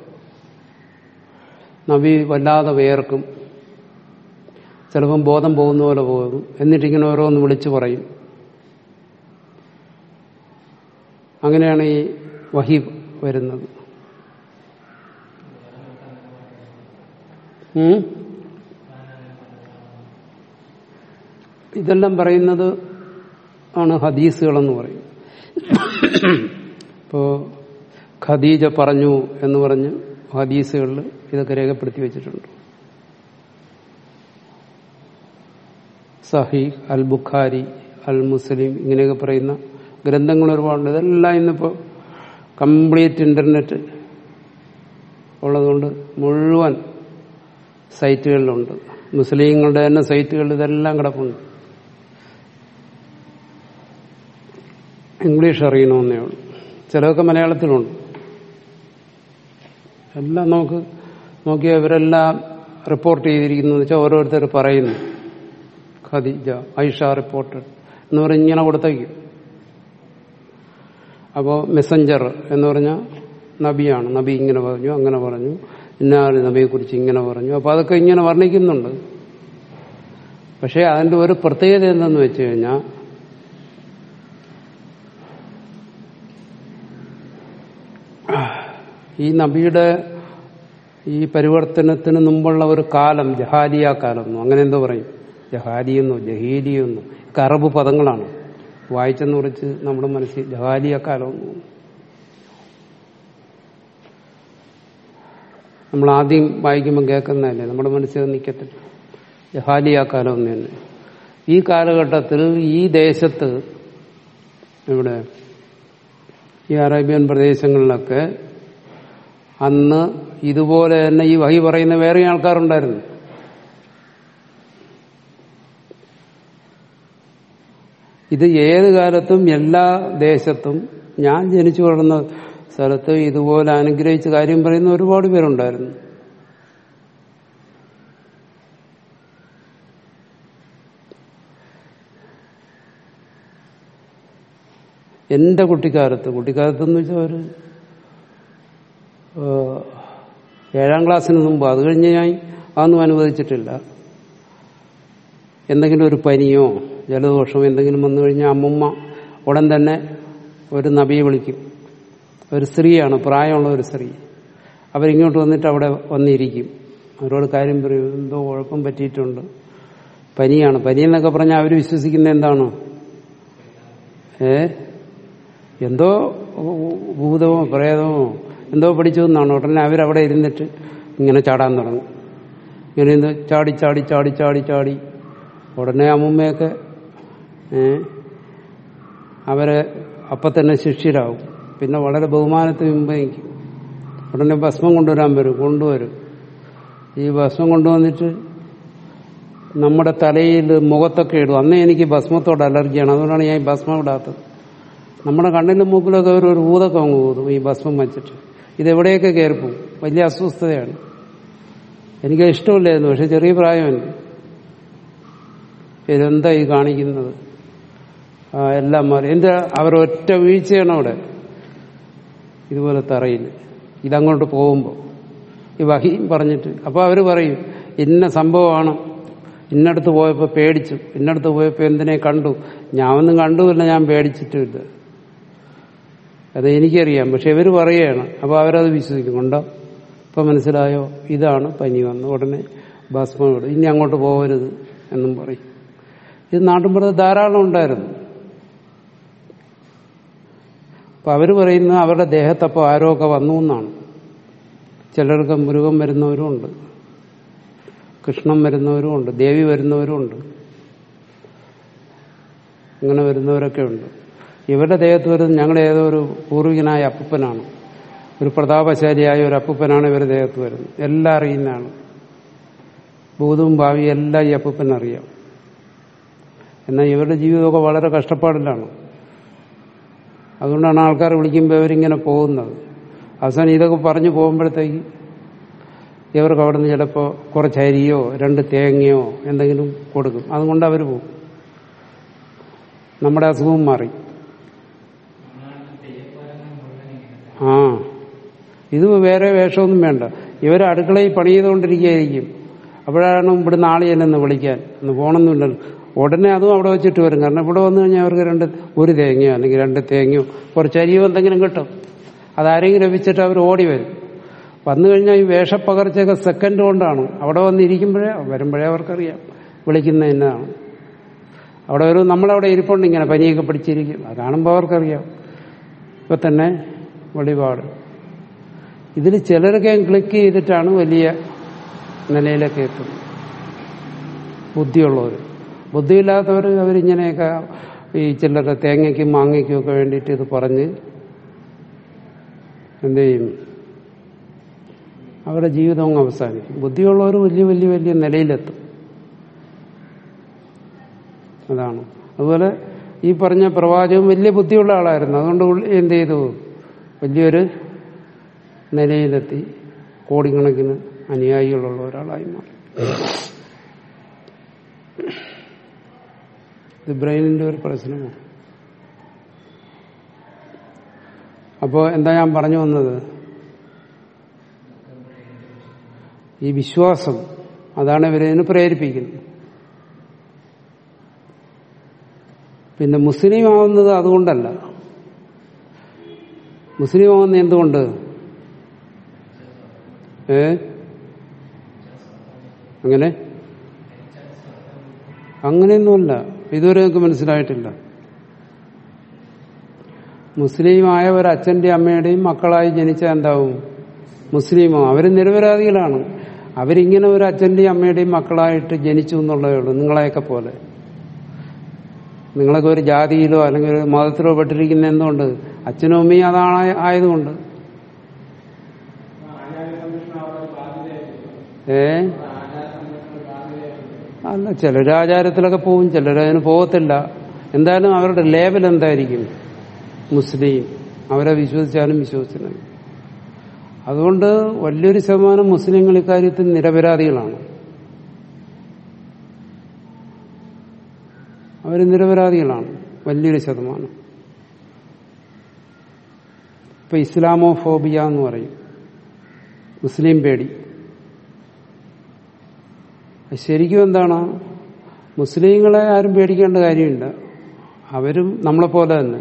നബി വല്ലാതെ വേർക്കും ചിലപ്പം ബോധം പോകുന്ന പോലെ പോകും എന്നിട്ടിങ്ങനെ ഓരോന്ന് വിളിച്ചു പറയും അങ്ങനെയാണ് ഈ വഹി വരുന്നത് ഉം? ഇതെല്ലാം പറയുന്നത് ആണ് ഹദീസുകളെന്ന് പറയും ഇപ്പോ ഖദീജ പറഞ്ഞു എന്ന് പറഞ്ഞ് ഹദീസുകളിൽ ഇതൊക്കെ രേഖപ്പെടുത്തി വെച്ചിട്ടുണ്ട് സഹീഹ് അൽ ബുഖാരി അൽ മുസ്ലിം ഇങ്ങനെയൊക്കെ പറയുന്ന ഗ്രന്ഥങ്ങൾ ഒരുപാടുണ്ട് ഇതെല്ലാം ഇന്നിപ്പോ കംപ്ലീറ്റ് ഇന്റർനെറ്റ് ഉള്ളതുകൊണ്ട് മുഴുവൻ സൈറ്റുകളിലുണ്ട് മുസ്ലിങ്ങളുടെ തന്നെ സൈറ്റുകളിൽ ഇതെല്ലാം കിടപ്പുണ്ട് ഇംഗ്ലീഷ് അറിയണമെന്നേ ഉള്ളൂ ചിലതൊക്കെ മലയാളത്തിലുണ്ട് എല്ലാം നമുക്ക് നോക്കിയാൽ ഇവരെല്ലാം റിപ്പോർട്ട് ചെയ്തിരിക്കുന്നു വെച്ചാൽ ഓരോരുത്തർ പറയുന്നു ഖദീജ ഐഷ റിപ്പോർട്ട് എന്ന് പറഞ്ഞ് ഇങ്ങനെ കൊടുത്തേക്കും അപ്പോൾ മെസ്സഞ്ചർ എന്ന് പറഞ്ഞാൽ നബിയാണ് നബി ഇങ്ങനെ പറഞ്ഞു അങ്ങനെ പറഞ്ഞു ഇന്നാല് നബിയെ കുറിച്ച് ഇങ്ങനെ പറഞ്ഞു അപ്പോൾ അതൊക്കെ ഇങ്ങനെ വർണ്ണിക്കുന്നുണ്ട് പക്ഷേ അതിന്റെ ഒരു പ്രത്യേകത എന്തെന്ന് വെച്ച് കഴിഞ്ഞാൽ ഈ നബിയുടെ ഈ പരിവർത്തനത്തിന് മുമ്പുള്ള ഒരു കാലം ജഹാലിയ കാലം എന്നോ അങ്ങനെ എന്തോ പറയും ജഹാലിയെന്നോ ജഹീലിയെന്നോ ഒക്കെ അറബ് പദങ്ങളാണ് വായിച്ചെന്ന് കുറിച്ച് നമ്മുടെ മനസ്സിൽ ജഹാലിയ കാലം എന്ന് തോന്നും. നമ്മൾ ആദ്യം വായിക്കുമ്പോൾ കേൾക്കുന്നതല്ലേ നമ്മുടെ മനസ്സിൽ നിൽക്കത്തില്ല ജഹാലിയ കാലം എന്ന് തന്നെ ഈ കാലഘട്ടത്തിൽ ഈ ദേശത്ത് ഇവിടെ ഈ അറേബ്യൻ പ്രദേശങ്ങളിലൊക്കെ അന്ന് ഇതുപോലെ തന്നെ ഈ വഹി പറയുന്ന വേറെ ആൾക്കാരുണ്ടായിരുന്നു ഇത് ഏത് കാലത്തും എല്ലാ ദേശത്തും ഞാൻ ജനിച്ചു വളർന്ന സ്ഥലത്ത് ഇതുപോലെ അനുഗ്രഹിച്ച് കാര്യം പറയുന്ന ഒരുപാട് പേരുണ്ടായിരുന്നു എന്റെ കുട്ടിക്കാലത്ത് കുട്ടിക്കാലത്ത് എന്ന് വെച്ചാൽ ഒരു ഏഹ്, ഏഴാം ക്ലാസ്സിന് മുമ്പ് അത് കഴിഞ്ഞ് ഞാൻ അതൊന്നും അനുവദിച്ചിട്ടില്ല എന്തെങ്കിലും ഒരു പനിയോ ജലദോഷമോ എന്തെങ്കിലും വന്നു കഴിഞ്ഞാൽ അമ്മമ്മ ഉടൻ തന്നെ ഒരു നബിയെ വിളിക്കും ഒരു സ്ത്രീയാണ് പ്രായമുള്ള ഒരു സ്ത്രീ അവരിങ്ങോട്ട് വന്നിട്ട് അവിടെ വന്നിരിക്കും അവരോട് കാര്യം പറയും എന്തോ കുഴപ്പം പറ്റിയിട്ടുണ്ട് പനിയാണ് പനി എന്നൊക്കെ പറഞ്ഞാൽ അവർ വിശ്വസിക്കുന്ന എന്താണ് ഏ എന്തോ ഭൂതമോ പ്രേതമോ എന്തോ പഠിച്ചു എന്നാണ് ഉടനെ അവരവിടെ ഇരുന്നിട്ട് ഇങ്ങനെ ചാടാൻ തുടങ്ങും ഇങ്ങനെ ഇരുന്ന് ചാടി ചാടി ചാടി ചാടി ചാടി ഉടനെ അമ്മുമ്മയൊക്കെ ഏ അവരെ അപ്പം തന്നെ ശിഷ്യരാകും പിന്നെ വളരെ ബഹുമാനത്തിന് മുമ്പ് നിൽക്കും ഉടനെ ഭസ്മം കൊണ്ടുവരാൻ വരും കൊണ്ടുവരും ഈ ഭസ്മം കൊണ്ടുവന്നിട്ട് നമ്മുടെ തലയിൽ മുഖത്തൊക്കെ ഇടും അന്നേ എനിക്ക് ഭസ്മത്തോട് അലർജിയാണ് അതുകൊണ്ടാണ് ഞാൻ ഈ ഭസ്മം ഇടാത്തത് നമ്മുടെ കണ്ണിലും മൂക്കിലൊക്കെ ഒരു ഒരു ഊതൊക്കെ അങ്ങ് ഊതും ഈ ഭസ്മം വെച്ചിട്ട് ഇതെവിടെയൊക്കെ കയറിപ്പോവും വലിയ അസ്വസ്ഥതയാണ് എനിക്ക് ഇഷ്ടമില്ലായിരുന്നു പക്ഷെ ചെറിയ പ്രായമല്ലേ ഇതെന്താ ഈ കാണിക്കുന്നത് ആ, എല്ലാം മാറി എന്താ അവരൊറ്റ വീഴ്ചയാണ് അവിടെ ഇതുപോലെ തറയിൽ ഇതങ്ങോട്ട് പോകുമ്പോൾ ഈ വഹിയും പറഞ്ഞിട്ട് അപ്പോൾ അവർ പറയും ഇന്ന സംഭവമാണ് ഇന്നടത്ത് പോയപ്പോൾ പേടിച്ചു ഇന്നടത്ത് പോയപ്പോൾ എന്തിനെ കണ്ടു ഞാൻ ഒന്നും കണ്ടുമില്ല ഞാൻ പേടിച്ചിട്ടുമില്ല അത് എനിക്കറിയാം പക്ഷെ ഇവർ പറയുകയാണ് അപ്പോൾ അവരത് വിശ്വസിക്കും കൊണ്ടോ ഇപ്പൊ മനസ്സിലായോ ഇതാണ് പനി വന്നു ഉടനെ ഭസ്മം ഇടും ഇനി അങ്ങോട്ട് പോകരുത് എന്നും പറയും ഇത് നാട്ടിൻപുറത്ത് ധാരാളം ഉണ്ടായിരുന്നു അപ്പൊ അവര് പറയുന്ന അവരുടെ ദേഹത്തപ്പോൾ ആരോഗ്യം വന്നു എന്നാണ് ചിലർക്ക് മൃഗം വരുന്നവരും ഉണ്ട് കൃഷ്ണൻ വരുന്നവരും ഉണ്ട് ദേവി വരുന്നവരും ഉണ്ട് ഇങ്ങനെ വരുന്നവരൊക്കെ ഉണ്ട് ഇവരുടെ ദേഹത്ത് വരുന്ന ഞങ്ങളുടെ ഏതോ ഒരു പൂർവികനായ അപ്പൂപ്പനാണ് ഒരു പ്രതാപശാലിയായ ഒരു അപ്പൂപ്പനാണ് ഇവരുടെ ദേഹത്ത് വരുന്നത് എല്ലാം അറിയുന്നതാണ് ഭൂതവും ഭാവിയും എല്ലാം ഈ അപ്പൂപ്പൻ അറിയാം എന്നാൽ ഇവരുടെ ജീവിതമൊക്കെ വളരെ കഷ്ടപ്പാടിലാണ് അതുകൊണ്ടാണ് ആൾക്കാർ വിളിക്കുമ്പോൾ ഇവരിങ്ങനെ പോകുന്നത് അവസാനം ഇതൊക്കെ പറഞ്ഞു പോകുമ്പോഴത്തേക്ക് ഇവർക്ക് അവിടെ നിന്ന് ചിലപ്പോൾ കുറച്ച് അരിയോ രണ്ട് തേങ്ങയോ എന്തെങ്കിലും കൊടുക്കും അതുകൊണ്ട് അവർ പോകും നമ്മുടെ അസുഖവും മാറി ആ ഇത് വേറെ വേഷമൊന്നും വേണ്ട ഇവർ അടുക്കളയിൽ പണി ചെയ്തുകൊണ്ടിരിക്കുകയായിരിക്കും അപ്പോഴാണ് ഇവിടെ നാളെ ചെല്ലെന്ന് വിളിക്കാൻ ഒന്ന് പോകണമെന്നുണ്ടല്ലോ ഉടനെ അതും അവിടെ വെച്ചിട്ട് വരും കാരണം ഇവിടെ വന്നു കഴിഞ്ഞാൽ അവർക്ക് രണ്ട് ഒരു തേങ്ങയോ അല്ലെങ്കിൽ രണ്ട് തേങ്ങയോ കുറച്ച് അരിയോ എന്തെങ്കിലും കിട്ടും അതാരെങ്കിലും ലഭിച്ചിട്ട് അവർ ഓടി വരും വന്നു കഴിഞ്ഞാൽ ഈ വേഷപ്പകർച്ചയൊക്കെ സെക്കൻഡ് കൊണ്ടാണ് അവിടെ വന്നിരിക്കുമ്പോഴേ വരുമ്പോഴേ അവർക്കറിയാം വിളിക്കുന്ന എന്നാണ് അവിടെ ഒരു നമ്മളവിടെ ഇരിപ്പുണ്ട് ഇങ്ങനെ പനിയൊക്കെ പിടിച്ചിരിക്കും അത് കാണുമ്പോൾ അവർക്കറിയാം ഇപ്പൊ തന്നെ വെളിപാട് ഇതിൽ ചിലരൊക്കെ ക്ലിക്ക് ചെയ്തിട്ടാണ് വലിയ നിലയിലൊക്കെ എത്തുന്നത് ബുദ്ധിയുള്ളവർ ബുദ്ധിയില്ലാത്തവർ അവരിങ്ങനെയൊക്കെ ഈ ചിലരുടെ തേങ്ങയ്ക്കും മാങ്ങയ്ക്കും ഒക്കെ വേണ്ടിയിട്ട് ഇത് പറഞ്ഞ് എന്ത് ചെയ്യും അവരുടെ ജീവിതം അങ്ങ് അവസാനിക്കും ബുദ്ധിയുള്ളവർ വലിയ വലിയ വലിയ നിലയിലെത്തും അതാണ് അതുപോലെ ഈ പറഞ്ഞ പ്രവാചകൻ വലിയ ബുദ്ധിയുള്ള ആളായിരുന്നു അതുകൊണ്ട് പുള്ളി എന്ത് ചെയ്തു വലിയൊരു നിലയിലെത്തി കോടിക്കണക്കിന് അനുയായികളുള്ള ഒരാളായി മാറി ഇത് ബ്രെയിനിന്റെ ഒരു പ്രശ്നമാണ് അപ്പോ എന്താ ഞാൻ പറഞ്ഞു വന്നത് ഈ വിശ്വാസം അതാണ് ഇവരെ പ്രേരിപ്പിക്കുന്നത് പിന്നെ മുസ്ലിം ആവുന്നത് അതുകൊണ്ടല്ല മുസ്ലിം ആവുന്നത് എന്തുകൊണ്ട് ഏ അങ്ങനെ അങ്ങനെയൊന്നുമല്ല ഇതുവരെ നിങ്ങൾക്ക് മനസ്സിലായിട്ടില്ല മുസ്ലിമായ ഒരു അച്ഛന്റെ അമ്മയുടെയും മക്കളായി ജനിച്ച എന്താവും മുസ്ലിമോ അവർ നിരപരാധികളാണ് അവരിങ്ങനെ ഒരു അച്ഛന്റെയും അമ്മയുടെയും മക്കളായിട്ട് ജനിച്ചു എന്നുള്ളതേ ഉള്ളൂ നിങ്ങളെയൊക്കെ പോലെ നിങ്ങളൊക്കെ ഒരു ജാതിയിലോ അല്ലെങ്കിൽ ഒരു മതത്തിലോ പെട്ടിരിക്കുന്ന എന്തുകൊണ്ട് അച്ഛനും അമ്മയും അതാണ് ആയതുകൊണ്ട് ഏ അല്ല ചിലർ ആചാരത്തിലൊക്കെ പോവും ചിലരതിന് പോകത്തില്ല എന്തായാലും അവരുടെ ലേബൽ എന്തായിരിക്കും മുസ്ലിം അവരെ വിശ്വസിച്ചാലും വിശ്വസിച്ചില്ല അതുകൊണ്ട് വലിയൊരു ശതമാനം മുസ്ലിങ്ങൾ ഇക്കാര്യത്തിൽ നിരപരാധികളാണ് അവർ നിരപരാധികളാണ് വലിയൊരു ശതമാനം ഇപ്പൊ ഇസ്ലാമോ ഫോബിയ എന്ന് പറയും മുസ്ലിം പേടി ശരിക്കും എന്താണ് മുസ്ലിങ്ങളെ ആരും പേടിക്കേണ്ട കാര്യമില്ല അവരും നമ്മളെപ്പോലെ തന്നെ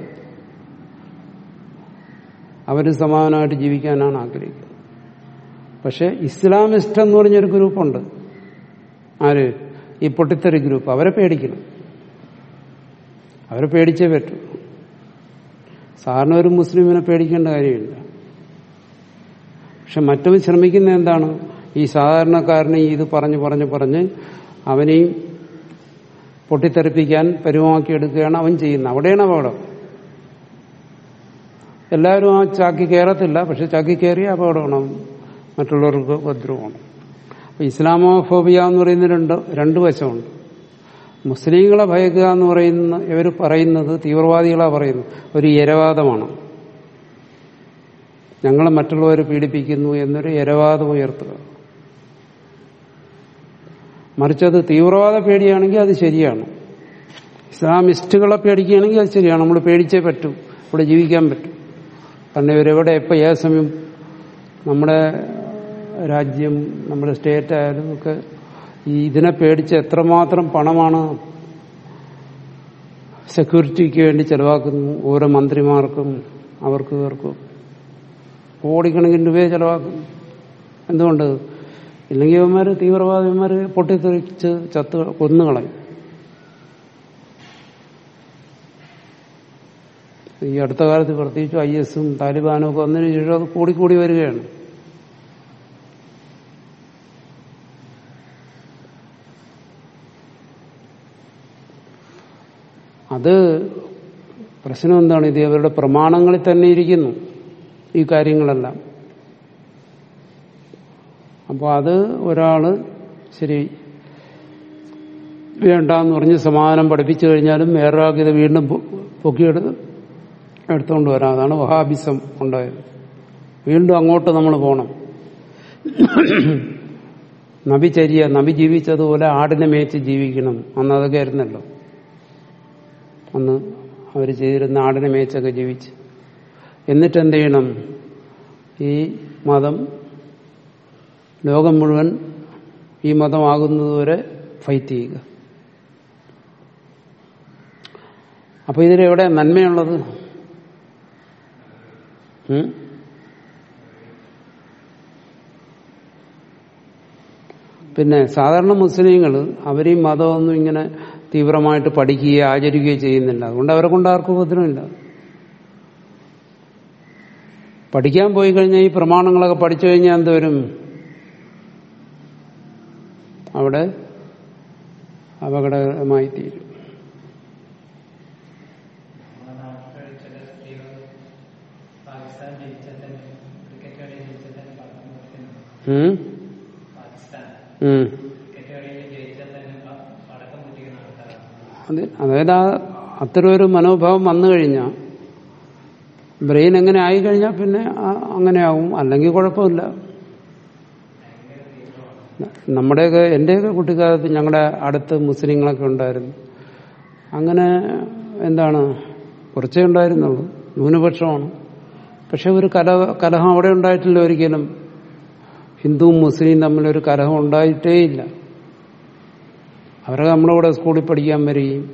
അവർ സമാധാനമായിട്ട് ജീവിക്കാനാണ് ആഗ്രഹിക്കുന്നത് പക്ഷെ ഇസ്ലാമിസ്റ്റ് എന്ന് പറഞ്ഞൊരു ഗ്രൂപ്പുണ്ട് ആര് ഈ പൊട്ടിത്തെറി ഗ്രൂപ്പ് അവരെ പേടിക്കണം അവരെ പേടിച്ചേ പറ്റൂ സാറിന് ഒരു മുസ്ലിമിനെ പേടിക്കേണ്ട കാര്യമില്ല പക്ഷെ മറ്റവൻ ശ്രമിക്കുന്ന എന്താണ് ഈ സാധാരണക്കാരനെ ഇത് പറഞ്ഞ് പറഞ്ഞ് പറഞ്ഞ് അവനെയും പൊട്ടിത്തെറിപ്പിക്കാൻ പരുവമാക്കിയെടുക്കുകയാണ് അവൻ ചെയ്യുന്നത് അവിടെയാണ് അപകടം എല്ലാവരും ആ ചാക്കി കയറത്തില്ല പക്ഷെ ചാക്കി കയറിയ അപകടമാണ് മറ്റുള്ളവർക്ക് ഉപദ്രവമാണ് അപ്പൊ ഇസ്ലാമോഫോബിയ എന്ന് പറയുന്ന രണ്ട് രണ്ട് വശമുണ്ട് മുസ്ലിങ്ങളെ ഭയക്കുക എന്ന് പറയുന്ന ഇവർ പറയുന്നത് തീവ്രവാദികളാ പറയുന്നത് ഒരു ഇരവാദമാണ് ഞങ്ങളെ മറ്റുള്ളവർ പീഡിപ്പിക്കുന്നു എന്നൊരു ഇരവാദം ഉയർത്തുക മറിച്ചത് തീവ്രവാദ പേടിയാണെങ്കിൽ അത് ശരിയാണ് ഇസ്ലാമിസ്റ്റുകളെ പേടിക്കുകയാണെങ്കിൽ അത് ശരിയാണ് നമ്മൾ പേടിച്ചേ പറ്റൂ ഇവിടെ ജീവിക്കാൻ പറ്റും കാരണം ഇവരെവിടെ എപ്പോൾ ഏത് സമയം നമ്മുടെ രാജ്യം നമ്മുടെ സ്റ്റേറ്റ് ആയാലും ഒക്കെ ഈ ഇതിനെ പേടിച്ച് എത്രമാത്രം പണമാണ് സെക്യൂരിറ്റിക്ക് വേണ്ടി ചെലവാക്കുന്നു ഓരോ മന്ത്രിമാർക്കും അവർക്ക് ഇവർക്കും കോടിക്കണക്കിന് രൂപയെ ചെലവാക്കുന്നു എന്തുകൊണ്ട് ഇല്ലെങ്കിൽ ഇവന്മാർ തീവ്രവാദിമാർ പൊട്ടിത്തെറിച്ച് ചത്ത് കൊന്നുകളയും ഈ അടുത്ത കാലത്ത് പ്രത്യേകിച്ച് ഐ എസും താലിബാനും ഒക്കെ വന്നതിന് ശേഷം അത് കൂടിക്കൂടി വരികയാണ് അത് പ്രശ്നം എന്താണ് ഇത് അവരുടെ പ്രമാണങ്ങളിൽ തന്നെ ഇരിക്കുന്നു ഈ കാര്യങ്ങളെല്ലാം അപ്പോൾ അത് ഒരാള് ശരി വേണ്ടാന്ന് പറഞ്ഞ് സമാധാനം പഠിപ്പിച്ചു കഴിഞ്ഞാലും വേറൊരാൾക്ക് ഇത് വീണ്ടും പൊ- പൊക്കിയെടുത്ത് എടുത്തുകൊണ്ട് വരാം അതാണ് വഹാബിസം ഉണ്ടായത് വീണ്ടും അങ്ങോട്ട് നമ്മൾ പോകണം നബി ചര്യ നബി ജീവിച്ചതുപോലെ ആടിനെ മേച്ച് ജീവിക്കണം അന്ന് അതൊക്കെ ആയിരുന്നല്ലോ അന്ന് അവർ ചെയ്തിരുന്ന ആടിനെ മേച്ചൊക്കെ ജീവിച്ച് എന്നിട്ട് എന്ത് ചെയ്യണം ഈ മതം ലോകം മുഴുവൻ ഈ മതമാകുന്നതുവരെ ഫൈറ്റ് ചെയ്യുക അപ്പൊ ഇതിലെവിടെ നന്മയുള്ളത് ഉം? പിന്നെ സാധാരണ മുസ്ലിങ്ങൾ അവർ ഈ മതമൊന്നും ഇങ്ങനെ തീവ്രമായിട്ട് പഠിക്കുകയോ ആചരിക്കുകയോ ചെയ്യുന്നില്ല അതുകൊണ്ട് അവരെ കൊണ്ട് ആർക്കും ഉപദ്രവമില്ല പഠിക്കാൻ പോയി കഴിഞ്ഞാൽ ഈ പ്രമാണങ്ങളൊക്കെ പഠിച്ചു കഴിഞ്ഞാൽ എന്തുവരും അവിടെ അപകടകരമായി തീരും നമ്മുടെ നാട്ടിൽ ചില സ്ത്രീകൾ പാകിസ്ഥാൻ ജയിച്ചാൽ തന്നെ ക്രിക്കറ്റ് കളി ജയിച്ചാൽ തന്നെ പടക്കം പൊട്ടിക്കുന്നു ഉം? പാകിസ്ഥാൻ ഉം. ക്രിക്കറ്റ് കളിയിൽ ജയിച്ചാൽ തന്നെ പ- പടക്കം പൊട്ടിക്കുന്ന ആൾക്കാരാണ് അത് അതായത് ആ അത്തരം ഒരു മനോഭാവം വന്നു കഴിഞ്ഞാൽ ബ്രെയിൻ എങ്ങനെ ആയി കഴിഞ്ഞാൽ പിന്നെ ആ- അങ്ങനെ ആവും അല്ലെങ്കിൽ കുഴപ്പമില്ല നമ്മുടെയൊക്കെ എന്റെയൊക്കെ കുട്ടിക്കാലത്ത് ഞങ്ങളുടെ അടുത്ത് മുസ്ലിങ്ങളൊക്കെ ഉണ്ടായിരുന്നു അങ്ങനെ എന്താണ് കുറച്ചേ ഉണ്ടായിരുന്നുള്ളൂ ന്യൂനപക്ഷമാണ് പക്ഷെ ഒരു കല കലഹം അവിടെ ഉണ്ടായിട്ടില്ല ഒരിക്കലും ഹിന്ദുവും മുസ്ലിം തമ്മിലൊരു കലഹം ഉണ്ടായിട്ടേയില്ല അവരൊക്കെ നമ്മുടെ കൂടെ സ്കൂളിൽ പഠിക്കാൻ വരികയും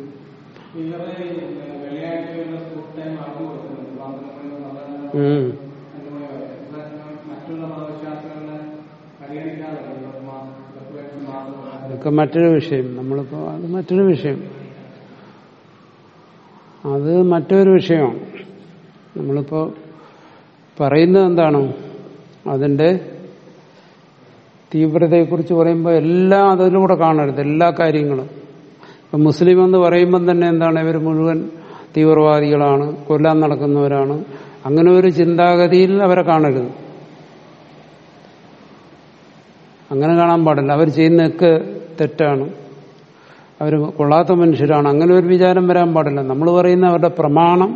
ഉം. അതൊക്കെ മറ്റൊരു വിഷയം നമ്മളിപ്പോ അത് മറ്റൊരു വിഷയം അത് മറ്റൊരു വിഷയമാണ് നമ്മളിപ്പോ പറയുന്നത് എന്താണ് അതിന്റെ തീവ്രതയെക്കുറിച്ച് പറയുമ്പോൾ എല്ലാം അതിലൂടെ കാണരുത് എല്ലാ കാര്യങ്ങളും ഇപ്പൊ മുസ്ലിം എന്ന് പറയുമ്പം തന്നെ എന്താണ് ഇവർ മുഴുവൻ തീവ്രവാദികളാണ് കൊല്ലാൻ നടക്കുന്നവരാണ് അങ്ങനെ ഒരു ചിന്താഗതിയിൽ അവരെ കാണരുത് അങ്ങനെ കാണാൻ പാടില്ല അവർ ചെയ്യുന്നതൊക്കെ തെറ്റാണ് അവർ കൊള്ളാത്ത മനുഷ്യരാണ് അങ്ങനെ ഒരു വിചാരം വരാൻ പാടില്ല നമ്മൾ പറയുന്ന അവരുടെ പ്രമാണം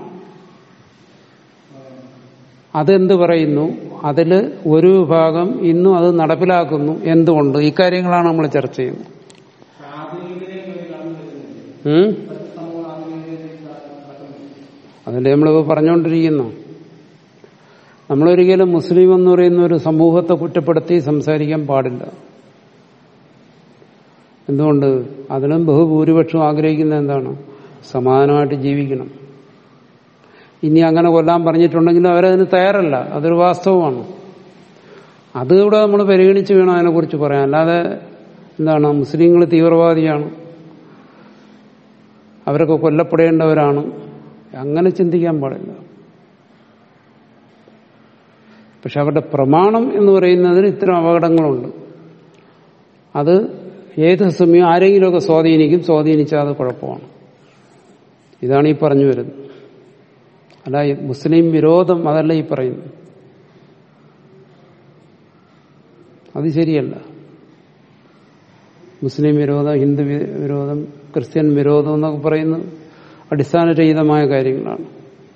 അതെന്ത് പറയുന്നു അതിൽ ഒരു വിഭാഗം ഇന്നും അത് നടപ്പിലാക്കുന്നു എന്തുകൊണ്ട് ഈ കാര്യങ്ങളാണ് നമ്മൾ ചർച്ച ചെയ്യുന്നത് ഉം? അതല്ലേ നമ്മളിപ്പോൾ പറഞ്ഞുകൊണ്ടിരിക്കുന്നു നമ്മളൊരിക്കലും മുസ്ലിം എന്ന് പറയുന്ന ഒരു സമൂഹത്തെ കുറ്റപ്പെടുത്തി സംസാരിക്കാൻ പാടില്ല എന്തുകൊണ്ട് അതിനും ബഹുഭൂരിപക്ഷം ആഗ്രഹിക്കുന്ന എന്താണ് സമാധാനമായിട്ട് ജീവിക്കണം ഇനി അങ്ങനെ കൊല്ലാൻ പറഞ്ഞിട്ടുണ്ടെങ്കിലും അവരതിന് തയ്യാറല്ല അതൊരു വാസ്തവമാണ് അത് ഇവിടെ നമ്മൾ പരിഗണിച്ച് വേണം അതിനെക്കുറിച്ച് പറയാൻ അല്ലാതെ എന്താണ് മുസ്ലിങ്ങൾ തീവ്രവാദിയാണ് അവരൊക്കെ കൊല്ലപ്പെടേണ്ടവരാണ് അങ്ങനെ ചിന്തിക്കാൻ പാടില്ല പക്ഷെ അവരുടെ പ്രമാണം എന്ന് പറയുന്നതിന് ഇത്തരം അപകടങ്ങളുണ്ട് അത് ഏത് സമയം ആരെങ്കിലുമൊക്കെ സ്വാധീനിക്കും സ്വാധീനിച്ചാൽ അത് കുഴപ്പമാണ് ഇതാണ് ഈ പറഞ്ഞു വരുന്നത് അല്ല ഈ മുസ്ലിം വിരോധം അതല്ല ഈ പറയുന്നത് അത് ശരിയല്ല മുസ്ലിം വിരോധം ഹിന്ദു വി- വിരോധം ക്രിസ്ത്യൻ വിരോധം എന്നൊക്കെ പറയുന്നത് അടിസ്ഥാനരഹിതമായ കാര്യങ്ങളാണ്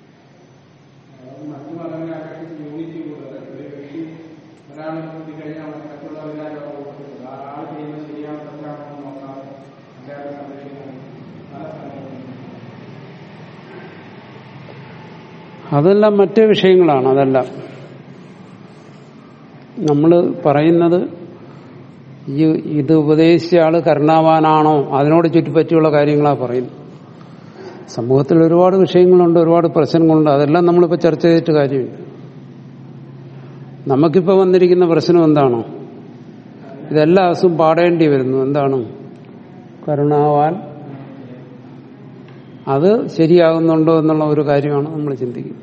അതെല്ലാം മറ്റു വിഷയങ്ങളാണ് അതെല്ലാം നമ്മൾ പറയുന്നത് ഈ ഇത് ഉപദേശിച്ച ആള് കരുണാവാനാണോ അതിനോട് ചുറ്റിപ്പറ്റിയുള്ള കാര്യങ്ങളാണ് പറയുന്നത് സമൂഹത്തിൽ ഒരുപാട് വിഷയങ്ങളുണ്ട് ഒരുപാട് പ്രശ്നങ്ങളുണ്ട് അതെല്ലാം നമ്മളിപ്പോൾ ചർച്ച ചെയ്തിട്ട് കാര്യമില്ല നമുക്കിപ്പോൾ വന്നിരിക്കുന്ന പ്രശ്നം എന്താണോ ഇതെല്ലാ ദിവസവും പാടേണ്ടി വരുന്നു എന്താണ് കരുണാവാൻ അത് ശരിയാകുന്നുണ്ടോ എന്നുള്ള ഒരു കാര്യമാണ് നമ്മൾ ചിന്തിക്കുന്നത്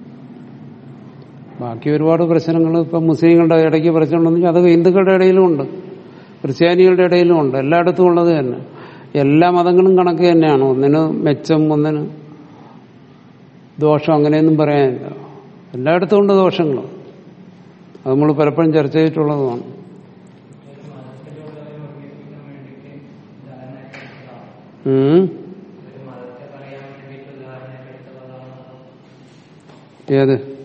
ബാക്കി ഒരുപാട് പ്രശ്നങ്ങൾ ഇപ്പം മുസ്ലിങ്ങളുടെ ഇടയ്ക്ക് പ്രശ്നമുണ്ടെന്ന് അത് ഹിന്ദുക്കളുടെ ഇടയിലും ഉണ്ട് ക്രിസ്ത്യാനികളുടെ ഇടയിലും ഉണ്ട് എല്ലായിടത്തും ഉള്ളത് തന്നെ എല്ലാ മതങ്ങളും കണക്ക് തന്നെയാണ് ഒന്നിന് മെച്ചം ഒന്നിന് ദോഷം അങ്ങനെയൊന്നും പറയാനില്ല എല്ലായിടത്തും ഉണ്ട് ദോഷങ്ങൾ അത് നമ്മൾ പലപ്പോഴും ചർച്ച ചെയ്തിട്ടുള്ളതുമാണ് ഉം. ഏത്